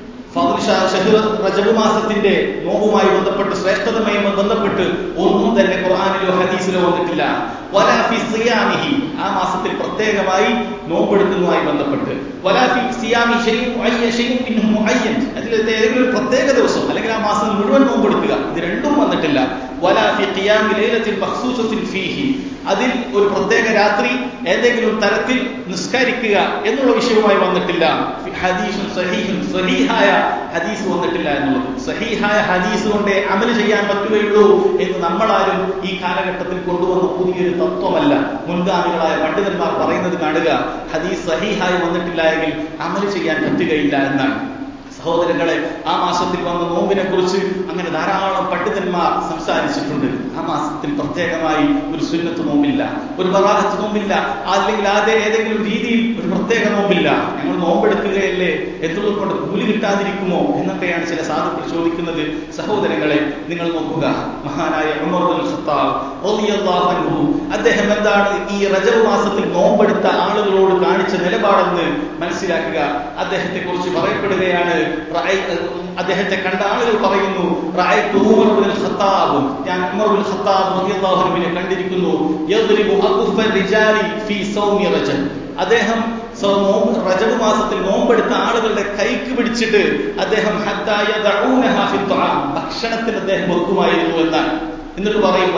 Speaker 1: റജബ് മാസത്തിന്റെ നോവുമായി ബന്ധപ്പെട്ട് ശ്രേഷ്ഠതയുമായി ബന്ധപ്പെട്ട് ഒന്നും തന്നെ ഖുർആാനിലോ ഹദീസിലോ വന്നിട്ടില്ല വലാഫി സിയാമിഹി ആ മാസത്തിൽ പ്രത്യേകമായി നോമ്പെടുക്കുന്നതുമായി ബന്ധപ്പെട്ട് വലാഫി സിയാമി അതിലത്തെ ഏതെങ്കിലും ഒരു പ്രത്യേക ദിവസം അല്ലെങ്കിൽ ആ മാസം മുഴുവൻ നോമ്പെടുക്കുക ഇത് രണ്ടും വന്നിട്ടില്ല വലാഫി ഖിയാമി ലൈലത്തിൽ മഖ്സൂസത്തിൻ ഫീഹി അതിൽ ഒരു പ്രത്യേക രാത്രി ഏതെങ്കിലും തരത്തിൽ നിസ്കരിക്കുക എന്നുള്ള വിഷയവുമായി വന്നിട്ടില്ല ഹദീസും സഹീഹും സഹീഹായ ഹദീസ് വന്നിട്ടില്ല എന്നുള്ളത് സഹീഹായ ഹദീസ് കൊണ്ടേ അമൽ ചെയ്യാൻ പറ്റുകയുള്ളൂ എന്ന് നമ്മളാരും ഈ കാലഘട്ടത്തിൽ കൊണ്ടുവന്ന പുതിയൊരു തത്വമല്ല മുൻഗാമികളായ പണ്ഡിതന്മാർ പറയുന്നത് കാണുക ഹദീസ് സഹീഹായി വന്നിട്ടില്ല എങ്കിൽ അമൽ ചെയ്യാൻ പറ്റുകയില്ല എന്നാണ് സഹോദരങ്ങളെ ആ മാസത്തിൽ വന്ന നോമ്പിനെ കുറിച്ച് അങ്ങനെ ധാരാളം പണ്ഡിതന്മാർ സംസാരിച്ചിട്ടുണ്ട് ആ മാസത്തിൽ പ്രത്യേകമായി ഒരു സുന്നത്ത് നോമ്പില്ല ഒരു ബറാഹത്ത് നോമ്പില്ല അല്ലെങ്കിൽ ആദ്യ ഏതെങ്കിലും രീതിയിൽ ഒരു പ്രത്യേക നോമ്പില്ല ഞങ്ങൾ നോമ്പെടുക്കുകയല്ലേ എന്നുള്ളത് കൊണ്ട് കൂലി കിട്ടാതിരിക്കുമോ എന്നൊക്കെയാണ് ചില സാധുക്കൾ ചോദിക്കുന്നത് സഹോദരങ്ങളെ നിങ്ങൾ നോക്കുക മഹാനായ ഉമർ ഖത്താബ് അദ്ദേഹം എന്താണ് ഈ റജബ് മാസത്തിൽ നോമ്പെടുത്ത ആളുകളോട് കാണിച്ച നിലപാടെന്ന് മനസ്സിലാക്കുക അദ്ദേഹത്തെ കുറിച്ച് പറയപ്പെടുകയാണ് അദ്ദേഹത്തെ കണ്ട ആളുകൾ പറയുന്നു ഖത്താബ് ഞാൻ ഉമർ ഖത്താബ് റളിയല്ലാഹുവിനെ കണ്ടിരിക്കുന്നു യദ്രിബു അഖ്ഫ റിജാലി ഫീ സൗമി റജബ് അദ്ദേഹം റജബ് മാസത്തിൽ നോമ്പെടുത്ത ആളുകളുടെ കൈക്ക് പിടിച്ചിട്ട് അദ്ദേഹം ഭക്ഷണത്തിൽ അദ്ദേഹം വെക്കുമായിരുന്നു എന്നാണ് എന്നിട്ട് പറയും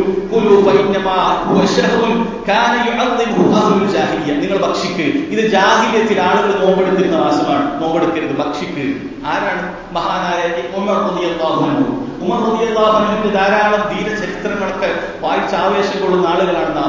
Speaker 1: നിങ്ങൾ ഭക്ഷിക്ക് ഇത് ജാഹില്യത്തിൽ ആളുകൾ നോമ്പെടുത്തിരുന്ന മാസമാണ് നോമ്പെടുക്കരുത് ഭക്ഷിക്ക് ആരാണ് മഹാനായ ഉമർ റളിയല്ലാഹു ഉമർ റളിയല്ലാഹുവിന്റെ ധാരാളം ധീരചരിത്രങ്ങളൊക്കെ വായിച്ച് ആവേശം കൊള്ളുന്ന ആളുകളാണ് നാം മനസ്സിലാക്കുക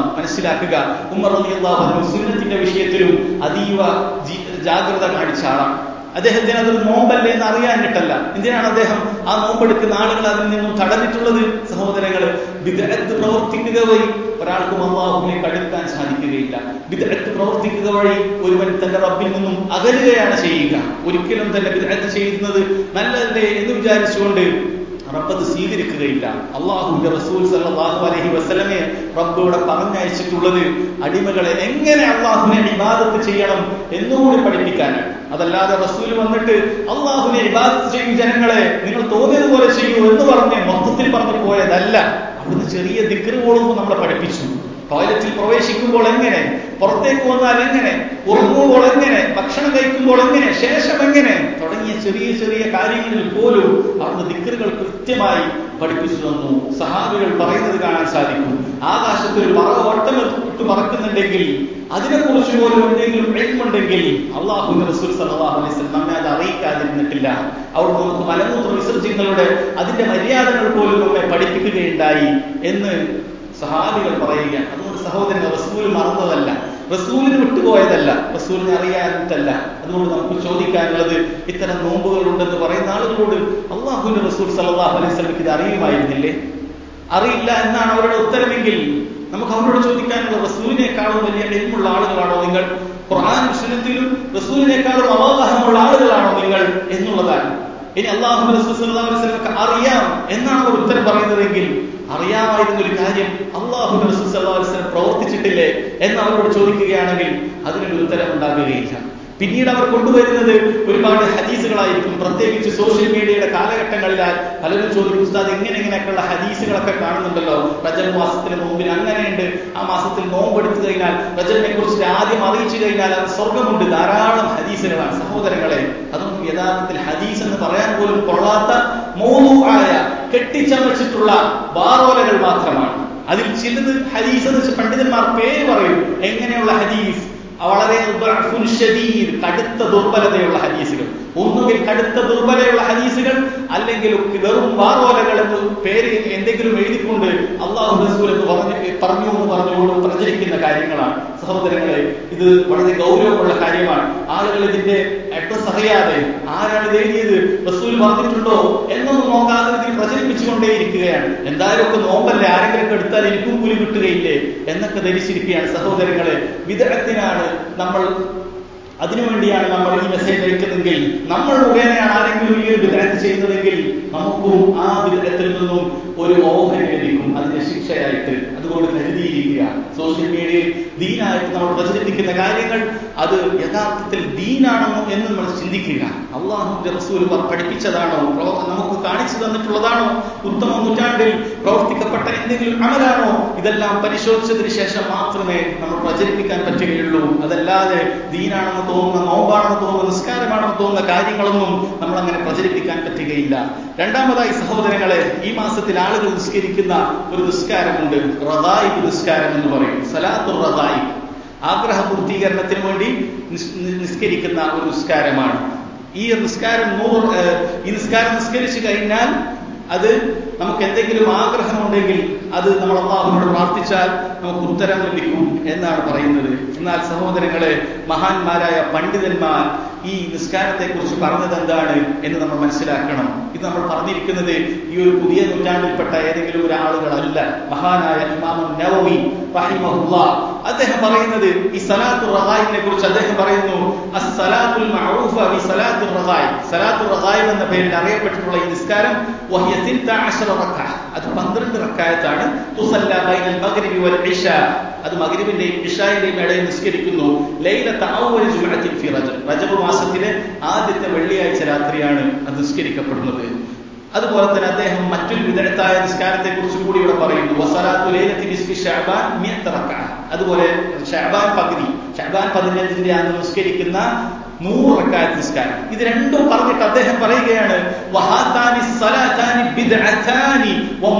Speaker 1: മനസ്സിലാക്കുക ഉമർ റളിയല്ലാഹു അൻഹു സുന്നത്തിന്റെ വിഷയത്തിലും അതീവ ജി- ജാഗ്രത കാണിച്ച ആളാണ് അദ്ദേഹത്തിന് അതൊരു നോമ്പല്ലേ എന്ന് അറിയാനിട്ടല്ല എന്തിനാണ് അദ്ദേഹം ആ നോമ്പെടുക്കുന്ന ആളുകൾ അതിൽ നിന്നും തടഞ്ഞിട്ടുള്ളത് സഹോദരങ്ങള് വിദഗ്ധ പ്രവർത്തിക്കുക വഴി ഒരാൾക്കും അള്ളാഹുവിനെ കടുക്കാൻ സാധിക്കുകയില്ല വിദഗ്ധ പ്രവർത്തിക്കുക വഴി ഒരുവൻ തന്റെ റബ്ബിൽ നിന്നും അകലുകയാണ് ചെയ്യുക ഒരിക്കലും തന്നെ വിദഗ്ധ ചെയ്യുന്നത് നല്ലതല്ലേ എന്ന് വിചാരിച്ചുകൊണ്ട് റബ്ബത് സ്വീകരിക്കുകയില്ല അള്ളാഹുവിന്റെ റസൂൽ സല്ലല്ലാഹു അലൈഹി വസല്ലമയെ റബ്ബോടെ പറഞ്ഞയച്ചിട്ടുള്ളത് അടിമകളെ എങ്ങനെ അള്ളാഹുവിനെ ഇബാദത്ത് ചെയ്യണം എന്നുകൂടി പഠിപ്പിക്കാനാണ് അതല്ലാതെ റസൂൽ വന്നിട്ട് അള്ളാഹുവിനെ ഇബാദത്ത് ചെയ്യും ജനങ്ങളെ നിങ്ങൾ തോന്നിയതുപോലെ ചെയ്യൂ എന്ന് പറഞ്ഞ് മൊത്തത്തിൽ പറഞ്ഞു പോയതല്ല അവിടുന്ന് ചെറിയ ദിക്കറുകളൊന്നും നമ്മളെ പഠിപ്പിച്ചു ടോയ്ലറ്റിൽ പ്രവേശിക്കുമ്പോൾ എങ്ങനെ പുറത്തേക്ക് വന്നാൽ എങ്ങനെ ഉറങ്ങുമ്പോൾ എങ്ങനെ ഭക്ഷണം കഴിക്കുമ്പോൾ എങ്ങനെ ശേഷം എങ്ങനെ തുടങ്ങിയ ചെറിയ ചെറിയ കാര്യങ്ങളിൽ പോലും അവിടുന്ന് ദിക്കറുകൾ കൃത്യമായി പഠിപ്പിച്ചു തന്നു സഹാബികൾ പറയുന്നത് കാണാൻ സാധിക്കും ആകാശത്തിൽ ഒരു പറവ വട്ടം ഇട്ട് പറക്കുന്നുണ്ടെങ്കിൽ അതിനെക്കുറിച്ച് പോലും എന്തെങ്കിലും എഴുമുണ്ടെങ്കിൽ അള്ളാഹു റസൂൽ സല്ലല്ലാഹു അലൈഹി വസല്ലം നമ്മെ അത് അറിയിക്കാതിരുന്നിട്ടില്ല അവിടെ നമുക്ക് മലമൂത്ര വിസർജ്യങ്ങളുടെ അതിന്റെ മര്യാദകൾ പോലും നമ്മെ പഠിപ്പിക്കുകയുണ്ടായി എന്ന് സഹാബികൾ പറയുകയാണ് അതുകൊണ്ട് സഹോദരൻ റസൂൽ മറന്നതല്ല റസൂലിന് വിട്ടുപോയതല്ല റസൂലിനെ അറിയാനിട്ടല്ല അതുകൊണ്ട് നമുക്ക് ചോദിക്കാനുള്ളത് ഇത്തരം നോമ്പുകൾ ഉണ്ടെന്ന് പറയുന്ന ആളുകളോട് അള്ളാഹുവിന്റെ റസൂൽ സല്ലല്ലാഹു അലൈഹി വസല്ലമക്ക് ഇത് അറിയുമായിരുന്നില്ലേ അറിയില്ല എന്നാണ് അവരുടെ ഉത്തരമെങ്കിൽ നമുക്ക് അവരോട് ചോദിക്കാനുള്ള റസൂലിനേക്കാളും വലിയ എൽമുള്ള ആളുകളാണോ നിങ്ങൾ ഖുർആൻ വിഷയത്തിലും റസൂലിനേക്കാളും അവഗാഹമുള്ള ആളുകളാണോ നിങ്ങൾ എന്നുള്ളതാണ് ഇനി അള്ളാഹു റസൂൽ സല്ലല്ലാഹു അലൈഹി വസല്ലമക്ക് അറിയാം എന്നാണ് അവർ ഉത്തരം പറയുന്നതെങ്കിൽ അറിയാമായിരുന്ന ഒരു കാര്യം അള്ളാഹു റസൂൽ സല്ലല്ലാഹു അലൈഹി വസല്ലം പ്രവർത്തിച്ചിട്ടില്ലേ എന്ന് അവരോട് ചോദിക്കുകയാണെങ്കിൽ അതിനൊരു ഉത്തരം ഉണ്ടാകുകയില്ല പിന്നീട് അവർ കൊണ്ടുവരുന്നത് ഒരുപാട് ഹദീസുകളായിരിക്കും പ്രത്യേകിച്ച് സോഷ്യൽ മീഡിയയുടെ കാലഘട്ടങ്ങളിലാൽ പലരും ചോദിക്കും ഉസ്താദ് എങ്ങനെ ഇങ്ങനെയൊക്കെയുള്ള ഹദീസുകളൊക്കെ കാണുന്നുണ്ടല്ലോ റജൽ മാസത്തിന് മുമ്പിൽ അങ്ങനെയുണ്ട് ആ മാസത്തിൽ നോമ്പെടുത്തു കഴിഞ്ഞാൽ റജലിനെ കുറിച്ച് ആദ്യം അറിയിച്ചു കഴിഞ്ഞാൽ അത് സ്വർഗമുണ്ട് ധാരാളം ഹദീസുകളാണ് സഹോദരങ്ങളെ അതൊന്നും യഥാർത്ഥത്തിൽ ഹദീസ് എന്ന് പറയാൻ പോലും കൊള്ളാത്ത മോതുവായ കെട്ടിച്ചമച്ചിട്ടുള്ള ബാറോലകൾ മാത്രമാണ് അതിൽ ചിലത് ഹദീസ് എന്ന് വെച്ച് പണ്ഡിതന്മാർ പേര് പറയും എങ്ങനെയുള്ള ഹദീസ് വളരെ ദഅഫുൻ ഷദീദ്, കടുത്ത ദുർബലതയുള്ള ഹദീസുകൾ ഒന്നുകിൽ കടുത്ത ദുർബലയുള്ള ഹദീസുകൾ അല്ലെങ്കിൽ വെറും വാറോലകൾ എന്ന് പേര് എന്തെങ്കിലും എഴുതിക്കൊണ്ട് അള്ളാഹു റസൂൽ എന്ന് പറഞ്ഞ് പറഞ്ഞു എന്ന് പറഞ്ഞുകൊണ്ട് പ്രചരിക്കുന്ന കാര്യങ്ങളാണ് സഹോദരങ്ങളെ ഇത് വളരെ ഗൗരവമുള്ള കാര്യമാണ് ആളുകൾ ഇതിന്റെ അഡ്രസ് അറിയാതെ ആരാണ് ഇത് എഴുതിയത് റസൂൽ പറഞ്ഞിട്ടുണ്ടോ എന്നൊന്നും നോക്കാതെ ഇതിൽ പ്രചരിപ്പിച്ചുകൊണ്ടേയിരിക്കുകയാണ് എന്തായാലും ഒക്കെ നോമ്പല്ലേ ആരെങ്കിലും എടുത്താൽ എനിക്കും കൂലി കിട്ടുകയില്ലേ എന്നൊക്കെ ധരിച്ചിരിക്കുകയാണ് സഹോദരങ്ങളെ വിദഗ്ധത്തിനാണ് നമ്മൾ അതിനുവേണ്ടിയാണ് നമ്മൾ ഈ മെസ്സേജ് അയക്കുന്നതെങ്കിൽ നമ്മൾ മുഖേനയാണ് ആരെങ്കിലും ഈ ഒരു വിദഗ്ധ ചെയ്യുന്നതെങ്കിൽ നമുക്കും ആ വിദഗ്ധത്തിൽ നിന്നും ഒരു ഓഹരി ലഭിക്കും അതിന്റെ ശിക്ഷയായിട്ട് അതുകൊണ്ട് കരുതിയിരിക്കുക സോഷ്യൽ മീഡിയയിൽ ദീനായിട്ട് നമ്മൾ പ്രചരിപ്പിക്കുന്ന കാര്യങ്ങൾ അത് യഥാർത്ഥത്തിൽ ദീനാണോ എന്ന് നമ്മൾ ചിന്തിക്കുക അള്ളാഹുന്റെ റസൂൽ പഠിപ്പിച്ചതാണോ പ്രവ- നമുക്ക് കാണിച്ചു തന്നിട്ടുള്ളതാണോ ഉത്തമ നൂറ്റാണ്ടിൽ പ്രവർത്തിക്കപ്പെട്ട എന്തെങ്കിലും അമലാണോ ഇതെല്ലാം പരിശോധിച്ചതിന് ശേഷം മാത്രമേ നമ്മൾ പ്രചരിപ്പിക്കാൻ പറ്റുകയുള്ളൂ അതല്ലാതെ ദീനാണെന്ന് തോന്നുന്ന നോമ്പാണെന്ന് തോന്നുന്ന നിസ്കാരമാണെന്ന് തോന്നുന്ന കാര്യങ്ങളൊന്നും നമ്മൾ അങ്ങനെ പ്രചരിപ്പിക്കാൻ പറ്റുകയില്ല രണ്ടാമതായി സഹോദരങ്ങളെ ഈ മാസത്തിൽ ആളുകൾ നിസ്കരിക്കുന്ന ഒരു നിസ്കാരമുണ്ട് റദായിബ് നിസ്കാരം എന്ന് പറയും സലാത്തുർ റദായിബ് ആഗ്രഹ പൂർത്തീകരണത്തിന് വേണ്ടി നിസ്- നിസ്കരിക്കുന്ന ഒരു നിസ്കാരമാണ് ഈ നിസ്കാരം നൂറ് ഏഹ്, ഈ നിസ്കാരം നിസ്കരിച്ചു കഴിഞ്ഞാൽ അത് നമുക്ക് എന്തെങ്കിലും ആഗ്രഹമുണ്ടെങ്കിൽ അത് നമ്മൾ അള്ളാഹുവിനോട് പ്രാർത്ഥിച്ചാൽ നമുക്ക് ഉത്തരം ലഭിക്കും എന്നാണ് പറയുന്നത് എന്നാൽ സഹോദരങ്ങളെ മഹാന്മാരായ പണ്ഡിതന്മാർ ഈ നിസ്കാരത്തെ കുറിച്ച് പറഞ്ഞത് എന്താണ് എന്ന് നമ്മൾ മനസ്സിലാക്കണം ഇത് നമ്മൾ പറഞ്ഞിരിക്കുന്നത് ഈ ഒരു പുതിയ നൂറ്റാണ്ടിൽപ്പെട്ട ഏതെങ്കിലും ഒരു ആളുകളല്ല മഹാനായ ഇമാം നവവി റഹിമഹുല്ലാ അദ്ദേഹം പറയുന്നത് ഈ സലാത്തുർ റഹായിനെ കുറിച്ച് അദ്ദേഹം പറയുന്നു അസ്സലാത്തുൽ മഅറൂഫ ബി സലാത്തുർ റഹായി സലാത്തുർ റഹായി എന്ന പേരിൽ അറിയപ്പെട്ടിട്ടുള്ള ഈ നിസ്കാരം വഹിയ സിത്ത അശറ റക്അ അത് 12 റക്അയത്താണ് തുസല്ല ബൈനൽ മഗ്രിബി വൽ ഇശ അത് മഗ്രിബിന്റെയും ഇഷായിന്റെയും ഇടയിൽ നിസ്കരിക്കുന്നു ലൈലത്ത ഔവൽ ജുമഅത്തിൻ ഫി റജബ് റജബ് മാസത്തിലെ ആദ്യത്തെ വെള്ളിയാഴ്ച രാത്രിയാണ് അത് നിസ്കരിക്കപ്പെടുന്നത് അതുപോലെ തന്നെ അദ്ദേഹം മറ്റൊരു വിദഗ്ധായ നിസ്കാരത്തെ കുറിച്ച് കൂടി ഇവിടെ പറയുന്നു വസലാത്തു ലൈലത്തി നിസ്ഫി ശഅബാൻ മിയത്ത റക്അ അതുപോലെ ഷഅബാൻ പകുതി ഷഅബാൻ പതിനഞ്ചിന്റെ അന്ന് നിസ്കരിക്കുന്ന നൂറ് റക്കായത്ത് നിസ്കാരം ഇത് രണ്ടും പറഞ്ഞിട്ട് അദ്ദേഹം പറയുകയാണ് വഹാതാനി സലാതാനി ബിദ്അതാനി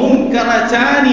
Speaker 1: വമുൻകറതാനി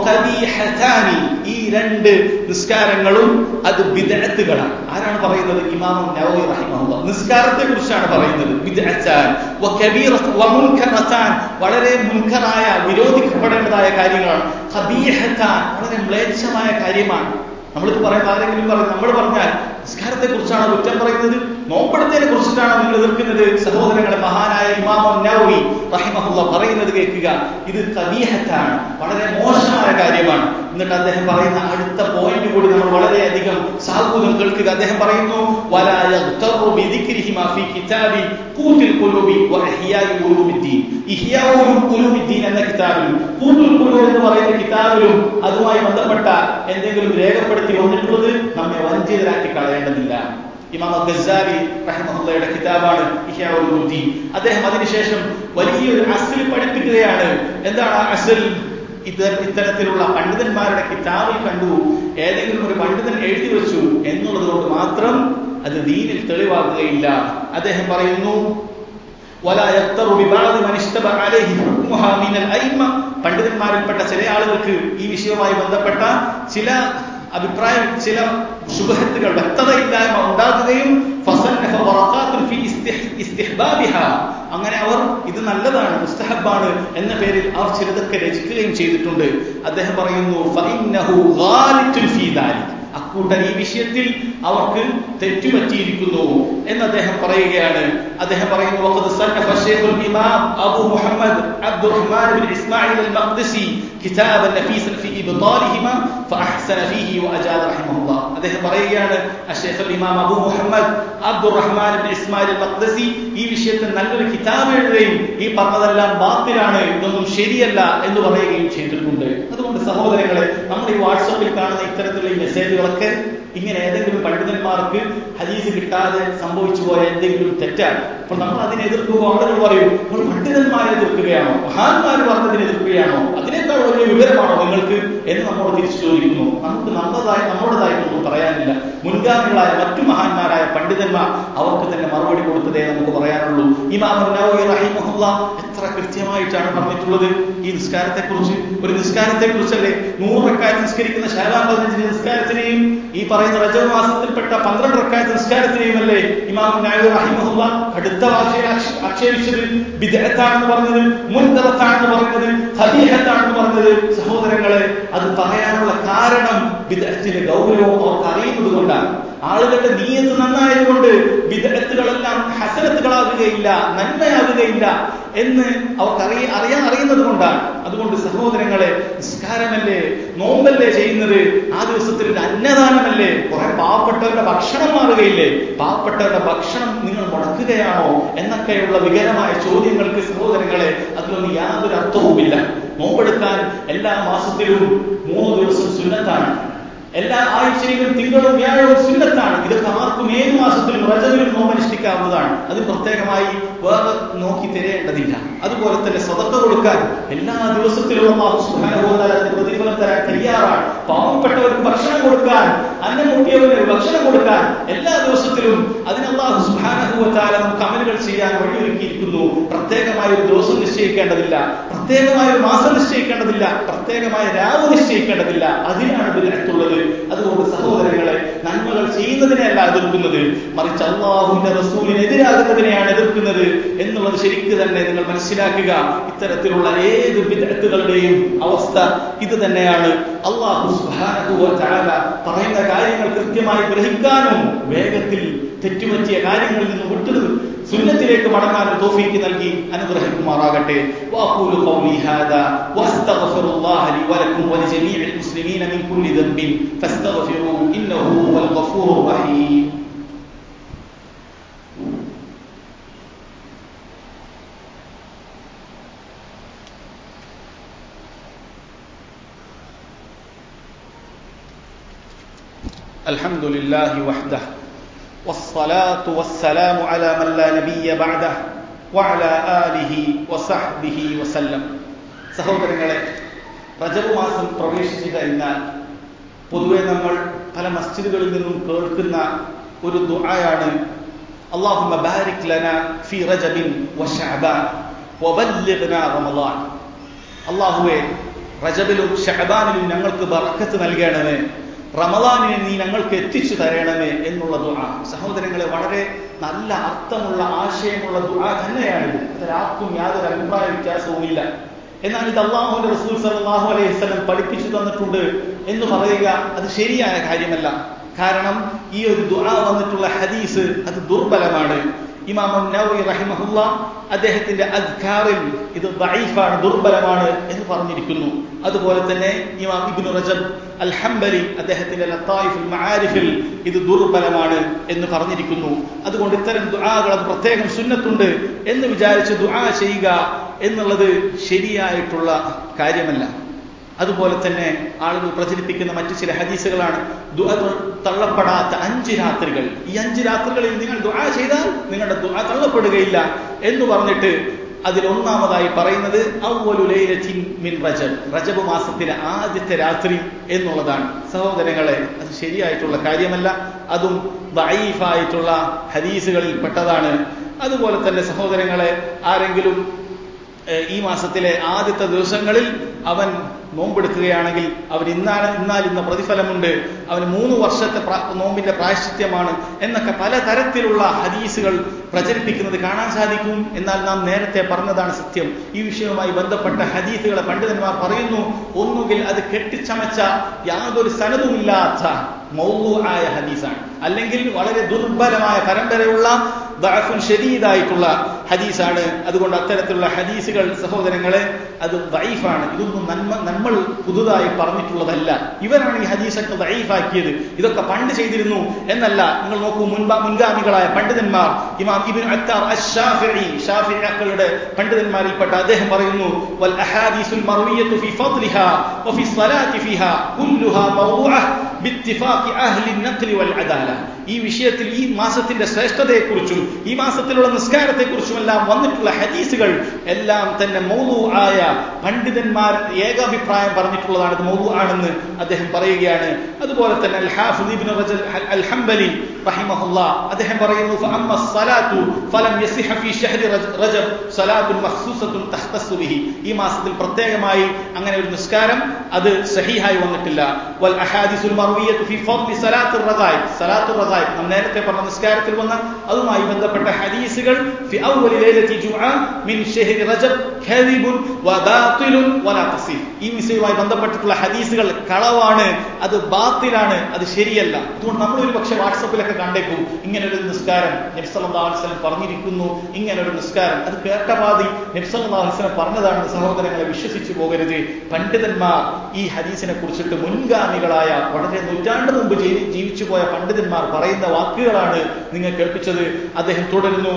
Speaker 1: വഖബീഹതാനി ഈ രണ്ട് നിസ്കാരങ്ങളും അത് ബിദ്അത്തുകളാണ് ആരാണ് പറയുന്നത് ഇമാം നവവി റഹിമഹുല്ലാ നിസ്കാരത്തെ കുറിച്ചാണ് പറയുന്നത് ബിദ്അത്താൻ വകബീറ വമുൻകറതാൻ വളരെ മുൻകറായ വിരോധിക്കപ്പെടേണ്ടതായ കാര്യങ്ങളാണ് ഖബീഹത്താൻ വളരെ മ്ലേച്ഛമായ കാര്യമാണ് നമ്മളിത് പറയുന്ന ആരെങ്കിലും പറയും നമ്മൾ പറഞ്ഞാൽ നിസ്കാരത്തെ കുറിച്ചാണ് കുറ്റം പറയുന്നത് നോമ്പെടുത്തതിനെ കുറിച്ചിട്ടാണ് നിങ്ങൾ എതിർക്കുന്നത് സഹോദരങ്ങളെ മഹാനായ ഇമാമ നവവി റഹിമഹുല്ല പറയുന്നത് കേൾക്കുക ഇത് കബീഹത്താണ് വളരെ മോശമായ കാര്യമാണ് എന്നിട്ട് അദ്ദേഹം പറയുന്ന അടുത്ത പോയിന്റ് കൂടി നമ്മൾ വളരെയധികം സാഹൂതം കേൾക്കുക അദ്ദേഹം പറയുന്നു വലാ യഗ്തറു ബിദിക്രിഹിമാ ഫീ കിതാബി ഖൂതുൽ ഖുലൂബി വ ഇഹ്യാഇ ഉലൂമിദ്ദീൻ ഇഹ്യാഉ ഉലൂമിദ്ദീൻ എന്ന കിതാബിലും ഖൂതുൽ ഖുലൂബ് എന്ന് പറയുന്ന കിതാബിലും അതുമായി ബന്ധപ്പെട്ട എന്തെങ്കിലും രേഖപ്പെടുത്തി വന്നിട്ടുള്ളത് നമ്മെ വഞ്ചിതരാക്കി കളയേണ്ടതില്ല ഇമാം ഗസാലി റഹ്മഹുള്ളയുടെ കിതാബാണ് ഇഹ്യാഉൽ ഉലൂമിദ്ദീൻ അദ്ദേഹം അതിനുശേഷം വലിയൊരു അസ്ൽ പഠിപ്പിക്കുകയാണ് എന്താണ് ആ അസ്ൽ ഇത് ഇത്തരത്തിലുള്ള പണ്ഡിതന്മാരുടെ കിതാബിൽ കണ്ടു ഏതെങ്കിലും ഒരു പണ്ഡിതൻ എഴുതി വെച്ചു എന്നുള്ളത് കൊണ്ട് മാത്രം അത് ദീനിൽ തെളിവാക്കുകയില്ല അദ്ദേഹം പറയുന്നു ولا يقتر ببعض من اشتبه عليه حكمها من الأئمة പണ്ഡിതന്മാരിൽപ്പെട്ട ചില ആളുകൾക്ക് ഈ വിഷയവുമായി ബന്ധപ്പെട്ട ചില അഭിപ്രായം ചില ശുഭഹത്തുകൾ വ്യക്തതയില്ലായ്മ ഉണ്ടാകുകയും ഫസന്നഫ വറഖാത്തുൻ ഫി ഇസ്തിഹ് ഇസ്തിഹ്ബാബിഹ അങ്ങനെ അവർ ഇത് നല്ലതാണ് മുസ്തഹബാണ് എന്ന പേരിൽ അവർ ചിലതൊക്കെ രചിക്കുകയും ചെയ്തിട്ടുണ്ട് അദ്ദേഹം പറയുന്നു ഫഇന്നഹു ഗാലിത്തുൻ ഫീ ദാലിക് അക്കൂട്ടർ ഈ വിഷയത്തിൽ അവർക്ക് തെറ്റുപറ്റിയിരിക്കുന്നു എന്ന് അദ്ദേഹം പറയുകയാണ് അദ്ദേഹം പറയുന്നു وقد صنف الشيخ الإمام أبو محمد عبد الرحمن بن إسماعيل المقدسي كتابا نفيسا في إبطالهما فأحسن فيه وأجاد رحمه الله അദ്ദേഹം പറയുകയാണ് الشيخ الإمام أبو محمد عبد الرحمن بن إسماعيل المقدسي ഈ വിഷയത്തിൽ നല്ലൊരു കിതാബ് എഴുതുകയും ഈ പറഞ്ഞതെല്ലാം ബാത്തിലാണ് ഇതൊന്നും ശരിയല്ല എന്ന് പറയുകയും ചെയ്തിട്ടുണ്ട് അതുകൊണ്ട് സഹോദരങ്ങളെ നമ്മൾ ഈ വാട്സപ്പിൽ കാണുന്ന ഇത്തരത്തിലുള്ള ഈ മെസ്സേജുകളൊക്കെ ഇങ്ങനെ ഏതെങ്കിലും പണ്ഡിതന്മാർക്ക് ഹദീസ് കിട്ടാതെ സംഭവിച്ചു പോയ എന്തെങ്കിലും തെറ്റാണ് അപ്പോൾ നമ്മൾ അതിനെ എതിർക്കുമ്പോൾ ആളുകൾ പറയും നമ്മൾ പണ്ഡിതന്മാരെ എതിർക്കുകയാണോ മഹാന്മാർ പറഞ്ഞതിനെ എതിർക്കുകയാണോ അതിനേക്കാൾ വലിയ വിവരമാണോ നിങ്ങൾക്ക് എന്ന് നമ്മോട് തിരിച്ചു ചോദിക്കുന്നു നമുക്ക് നമ്മളതായി നമ്മുടേതായിട്ടൊന്നും പറയാനില്ല മുൻഗാമികളായ മറ്റു മഹാന്മാരായ പണ്ഡിതന്മാർ അവർക്ക് തന്നെ മറുപടി കൊടുത്തതേ നമുക്ക് പറയാനുള്ളൂ ഇമാം നവവി റഹിമഹുല്ല എത്ര കൃത്യമായിട്ടാണ് പറഞ്ഞിട്ടുള്ളത് ഈ നിസ്കാരത്തെ കുറിച്ച് ഒരു നിസ്കാരത്തെ കുറിച്ചല്ലേ നൂറ് റക്കായത്ത് നിസ്കരിക്കുന്ന ശാലാം പതിനഞ്ചിന് നിസ്കാരത്തിനെയും ഈ പറയുന്ന റജബ് മാസത്തിൽപ്പെട്ട പന്ത്രണ്ട് റക്കായത്ത് നിസ്കാരത്തിനെയും അല്ലേ ഇമാം നവവി റഹിമഹുല്ല അടുത്ത ഭാഷയിൽ ആക്ഷേപിച്ചത് ബിദഅത്താണെന്ന് പറഞ്ഞത് മുൻകറത്താണെന്ന് പറഞ്ഞത് ഹബീഹത്താണെന്ന് പറഞ്ഞത് സഹോദരങ്ങളെ അത് പറയാനുള്ള കാരണം ബിദഅത്തിന്റെ ഗൗരവം അവർക്ക് അറിയുന്നത് കൊണ്ടാണ് ആളുകളുടെ നീയത്ത് നന്നായതുകൊണ്ട് വിദഗ്ധകളെല്ലാം ഹസനത്തുകളാകുകയില്ല നന്മയാകുകയില്ല എന്ന് അവർക്ക് അറിയ അറിയാൻ അറിയുന്നത് കൊണ്ടാണ് അതുകൊണ്ട് സഹോദരങ്ങളെ നിസ്കാരമല്ലേ നോമ്പല്ലേ ചെയ്യുന്നത് ആ ദിവസത്തിൽ ഒരു അന്നദാനമല്ലേ കുറെ പാവപ്പെട്ടവരുടെ ഭക്ഷണം മാറുകയില്ലേ പാവപ്പെട്ടവരുടെ ഭക്ഷണം നിങ്ങൾ മുടക്കുകയാണോ എന്നൊക്കെയുള്ള വികരമായ ചോദ്യങ്ങൾക്ക് സഹോദരങ്ങളെ അതിലൊന്നും യാതൊരു അർത്ഥവുമില്ല നോമ്പെടുക്കാൻ എല്ലാ മാസത്തിലും മൂന്ന് ദിവസം സുന്നത്താണ് എല്ലാ ആഴ്ചയിലും തിങ്കളും വ്യാഴവും സുന്നത്താണ് ഇതൊക്കെ ആർക്കും ഏത് മാസത്തിലും റജവിലും നോമനുഷ്ഠിക്കാവുന്നതാണ് അത് പ്രത്യേകമായി വേറെ നോക്കി തിരയേണ്ടതില്ല അതുപോലെ തന്നെ സ്വതക്ക കൊടുക്കാൻ എല്ലാ ദിവസത്തിലും അള്ളാഹു സുബ്ഹാനഹു വ തആല അതിന് പ്രതിഫലം തരാൻ തയ്യാറാണ് പാവപ്പെട്ടവർക്ക് ഭക്ഷണം കൊടുക്കാൻ അന്നം മുട്ടിയവന് ഭക്ഷണം കൊടുക്കാൻ എല്ലാ ദിവസത്തിലും അതിന് അള്ളാഹു സുബ്ഹാനഹു വ തആല നമുക്ക് അമലുകൾ ചെയ്യാൻ വഴിയൊരുക്കിയിരിക്കുന്നു പ്രത്യേകമായ ഒരു ദിവസം നിശ്ചയിക്കേണ്ടതില്ല പ്രത്യേകമായ ഒരു മാസം നിശ്ചയിക്കേണ്ടതില്ല പ്രത്യേകമായ രാവ് നിശ്ചയിക്കേണ്ടതില്ല അതിനാണ് ഇതിനകത്തുള്ളത് അതുകൊണ്ട് സഹോദരങ്ങളെ നന്മകൾ ചെയ്യുന്നതിനെയല്ല എതിർക്കുന്നത് മറിച്ച് അള്ളാഹുവിന്റെ റസൂലിനെതിരാകുന്നതിനെയാണ് എതിർക്കുന്നത് എന്നുള്ളത് ശരിക്ക് തന്നെ നിങ്ങൾ മനസ്സിലാക്കുക ഇത്തരത്തിലുള്ള ഏത് വിദഗ്ധകളുടെയും അവസ്ഥ ഇത് തന്നെയാണ് അള്ളാഹു സുബ്ഹാനഹു വ തആല പറയുന്ന കാര്യങ്ങൾ കൃത്യമായി ഗ്രഹിക്കാനും വേഗത്തിൽ തെറ്റുപറ്റിയ കാര്യങ്ങളിൽ നിന്ന് വിട്ടു സുന്നത്തിലേക്ക് മടങ്ങാൻ തോഫീക്ക് നൽകി അനുഗ്രഹിക്കുമാറാകട്ടെ വാഖൂലു ഖൗലി ഹാദാ വസ്തഗ്ഫിറുല്ലാഹ ലി വലക്കും വലിജമീഇൽ മുസ്ലിമീന മിൻ കുല്ലി ദംബിൻ ഫസ്തഗ്ഫിറൂ ഇന്നഹു ഹുവൽ ഗഫൂറുർ റഹീം الحمد لله وحده والصلاة والسلام على من لا نبي بعده وعلى آله وصحبه وسلم സഹോദരങ്ങളെ റജബ് മാസം പ്രവേശിച്ചു കഴിഞ്ഞാൽ പൊതുവെ നമ്മൾ പല മസ്ജിദുകളിൽ നിന്നും കേൾക്കുന്ന ഒരു ദുആയാണ് اللهم بارك لنا في رجب وشعبان وبلغنا رمضان അള്ളാഹുവെ റജബിലും ഷഹബാനിലും ഞങ്ങൾക്ക് ബർക്കത്ത് നൽകണമേ റമദാനിനെ നീ ഞങ്ങൾക്ക് എത്തിച്ചു തരണമേ എന്നുള്ള ദുആ സഹോദരങ്ങളെ വളരെ നല്ല അർത്ഥമുള്ള ആശയമുള്ള ദുആ തന്നെയാണിത് അതിലാർക്കും യാതൊരു അഭിപ്രായ വ്യത്യാസവും ഇല്ല എന്നാൽ ഇത് അള്ളാഹുവിന്റെ റസൂൽ സല്ലല്ലാഹു അലൈഹി വസല്ലം പഠിപ്പിച്ചു തന്നിട്ടുണ്ട് എന്ന് പറയുക അത് ശരിയായ കാര്യമല്ല കാരണം ഈ ഒരു ദുആ വന്നിട്ടുള്ള ഹദീസ് അത് ദുർബലമാണ് ഇമാം നവവി റഹിമഹുല്ല അദ്ദേഹത്തിന്റെ അദ്കാറിൽ ഇത് ദഈഫാണ് ദുർബലമാണ് എന്ന് പറഞ്ഞിരിക്കുന്നു അതുപോലെ തന്നെ ഇമാം ഇബ്നു റജബ് അൽ ഹംബലി അദ്ദേഹത്തിന്റെ ലത്തായിഫുൽ മആരിഫിൽ ഇത് ദുർബലമാണ് എന്ന് പറഞ്ഞിരിക്കുന്നു അതുകൊണ്ട് ഇത്തരം ദുആകൾ അത് പ്രത്യേകം സുന്നത്തുണ്ട് എന്ന് വിചാരിച്ച് ദുആ ചെയ്യുക എന്നുള്ളത് ശരിയായിട്ടുള്ള കാര്യമല്ല അതുപോലെ തന്നെ ആളുകൾ പ്രചരിപ്പിക്കുന്ന മറ്റു ചില ഹദീസുകളാണ് ദുആ തള്ളപ്പെടാത്ത അഞ്ച് രാത്രികൾ ഈ അഞ്ച് രാത്രികളിൽ നിങ്ങൾ ദുആ ചെയ്താൽ നിങ്ങളുടെ ദുആ തള്ളപ്പെടുകയില്ല എന്ന് പറഞ്ഞിട്ട് അതിൽ ഒന്നാമതായി പറയുന്നത് ഔവലുലൈലത്തിൻ മിൻ റജബ് റജബ് മാസത്തിലെ ആദ്യത്തെ രാത്രി എന്നുള്ളതാണ് സഹോദരങ്ങളെ അത് ശരിയായിട്ടുള്ള കാര്യമല്ല അതും ദഈഫായിട്ടുള്ള ഹദീസുകളിൽ പെട്ടതാണ് അതുപോലെ തന്നെ സഹോദരങ്ങളെ ആരെങ്കിലും ഈ മാസത്തിലെ ആദ്യത്തെ ദിവസങ്ങളിൽ അവൻ നോമ്പെടുക്കുകയാണെങ്കിൽ അവൻ ഇന്നാണ് ഇന്നാൽ ഇന്ന പ്രതിഫലമുണ്ട് അവന് മൂന്ന് വർഷത്തെ നോമ്പിന്റെ പ്രായശ്ചിത്യമാണ് എന്നൊക്കെ പലതരത്തിലുള്ള ഹദീസുകൾ പ്രചരിപ്പിക്കുന്നത് കാണാൻ സാധിക്കും എന്നാൽ നാം നേരത്തെ പറഞ്ഞതാണ് സത്യം ഈ വിഷയവുമായി ബന്ധപ്പെട്ട ഹദീസുകളെ പണ്ഡിതന്മാർ പറയുന്നു ഒന്നുകിൽ അത് കെട്ടിച്ചമച്ച യാതൊരു സനതുമില്ലാത്ത മൗലു ആയ ഹദീസാണ് അല്ലെങ്കിൽ വളരെ ദുർബലമായ പരമ്പരയുള്ള ദഅഫുൻ ഷദീദായിട്ടുള്ള ഹദീസാണ് അതുകൊണ്ട് അത്തരത്തിലുള്ള ഹദീസുകൾ സഹോദരങ്ങളെ അത് ദൈഫാണ് ഇതൊന്നും നന്മ നമ്മൾ പുതുതായി പറഞ്ഞിട്ടുള്ളതല്ല ഇവരാണ് ഈ ഹദീസൊക്കെ ദൈഫാക്കിയത് ഇതൊക്കെ പണ്ട് ചെയ്തിരുന്നു എന്നല്ല നിങ്ങൾ നോക്കൂ മുൻപ മുൻഗാമികളായ പണ്ഡിതന്മാർ ഇമാം ഇബ്നു അത്താർ അഷ്ശാഫിഈ ഷാഫിഈകളുടെ പണ്ഡിതന്മാരിൽപ്പെട്ട അദ്ദേഹം പറയുന്നു വൽ അഹാദീസുൽ മർവിയത്തു ഫി ഫദ്ലിഹാ വഫി സ്വലാത്തി ഫിഹാ കുല്ലുഹാ മൗദൂഅ ബിത്തിഫാഖി അഹ്ലി നഖ്ലി വൽ അദാല ഈ വിഷയത്തിൽ ഈ മാസത്തിന്റെ ശ്രേഷ്ഠതയെക്കുറിച്ചും ഈ മാസത്തിലുള്ള നിസ്കാരത്തെക്കുറിച്ചുമെല്ലാം വന്നിട്ടുള്ള ഹദീസുകൾ എല്ലാം തന്നെ മൗലു ആയ പണ്ഡിതന്മാർ ഏകാഭിപ്രായം പറഞ്ഞിട്ടുള്ളതാണ് ഇത് മൗലു ആണെന്ന് അദ്ദേഹം പറയുകയാണ് അതുപോലെ തന്നെ അൽ ഹാഫിദ് ഇബ്നു റജൽ അൽ ഹംബലി റഹിമഹുല്ല അദ്ദേഹം പറയുന്നു ഫഅമ്മ الصلاه فلم يصح في شهر رجب صلاه مخصوصه تختص به ഈ മാസത്തിൽ പ്രത്യേകമായി അങ്ങനെ ഒരു നിസ്കാരം അത് സഹീഹായി വന്നിട്ടില്ല വൽ അഹാദിസുൽ മർവിയത്തു ഫി ഫദ്ലി സലാത്തുർ റഗായിബ് സലാത്തുർ റഗായിബ് നാം നേരത്തെ പറഞ്ഞ നിസ്കാരത്തിൽ വന്ന അതുമായി ബന്ധപ്പെട്ട ഹദീസുകൾ ഫി അവ്വലി ലൈലത്തി ജുഅ മിൻ ഷഹ്രി റജബ് കദിബുൻ വബാതിലുൻ വലാ തസീഹ് ഈ വിഷയവുമായി ബന്ധപ്പെട്ടിട്ടുള്ള ഹദീസുകൾ കളവാണ് അത് ബാത്തിലാണ് അത് ശരിയല്ല അതുകൊണ്ട് നമ്മൾ ഒരു പക്ഷേ വാട്സപ്പിലൊക്കെ കണ്ടേക്കും ഇങ്ങനെ ഒരു നിസ്കാരം നബ്സല്ലാ വസ്ലം പറഞ്ഞിരിക്കുന്നു ഇങ്ങനെ ഒരു നിസ്കാരം അത് കേട്ടപാതി നബ്സല്ലാ വസ്ലം പറഞ്ഞതാണെന്ന് സഹോദരങ്ങളെ വിശ്വസിച്ചു പോകരുത് പണ്ഡിതന്മാർ ഈ ഹദീസിനെ കുറിച്ചിട്ട് മുൻഗാമികളായ വളരെ നൂറ്റാണ്ട് മുമ്പ് ജീവിച്ചു പോയ പണ്ഡിതന്മാർ പറയുന്ന വാക്കുകളാണ് നിങ്ങൾ കേൾപ്പിച്ചത് അദ്ദേഹം തുടരുന്നു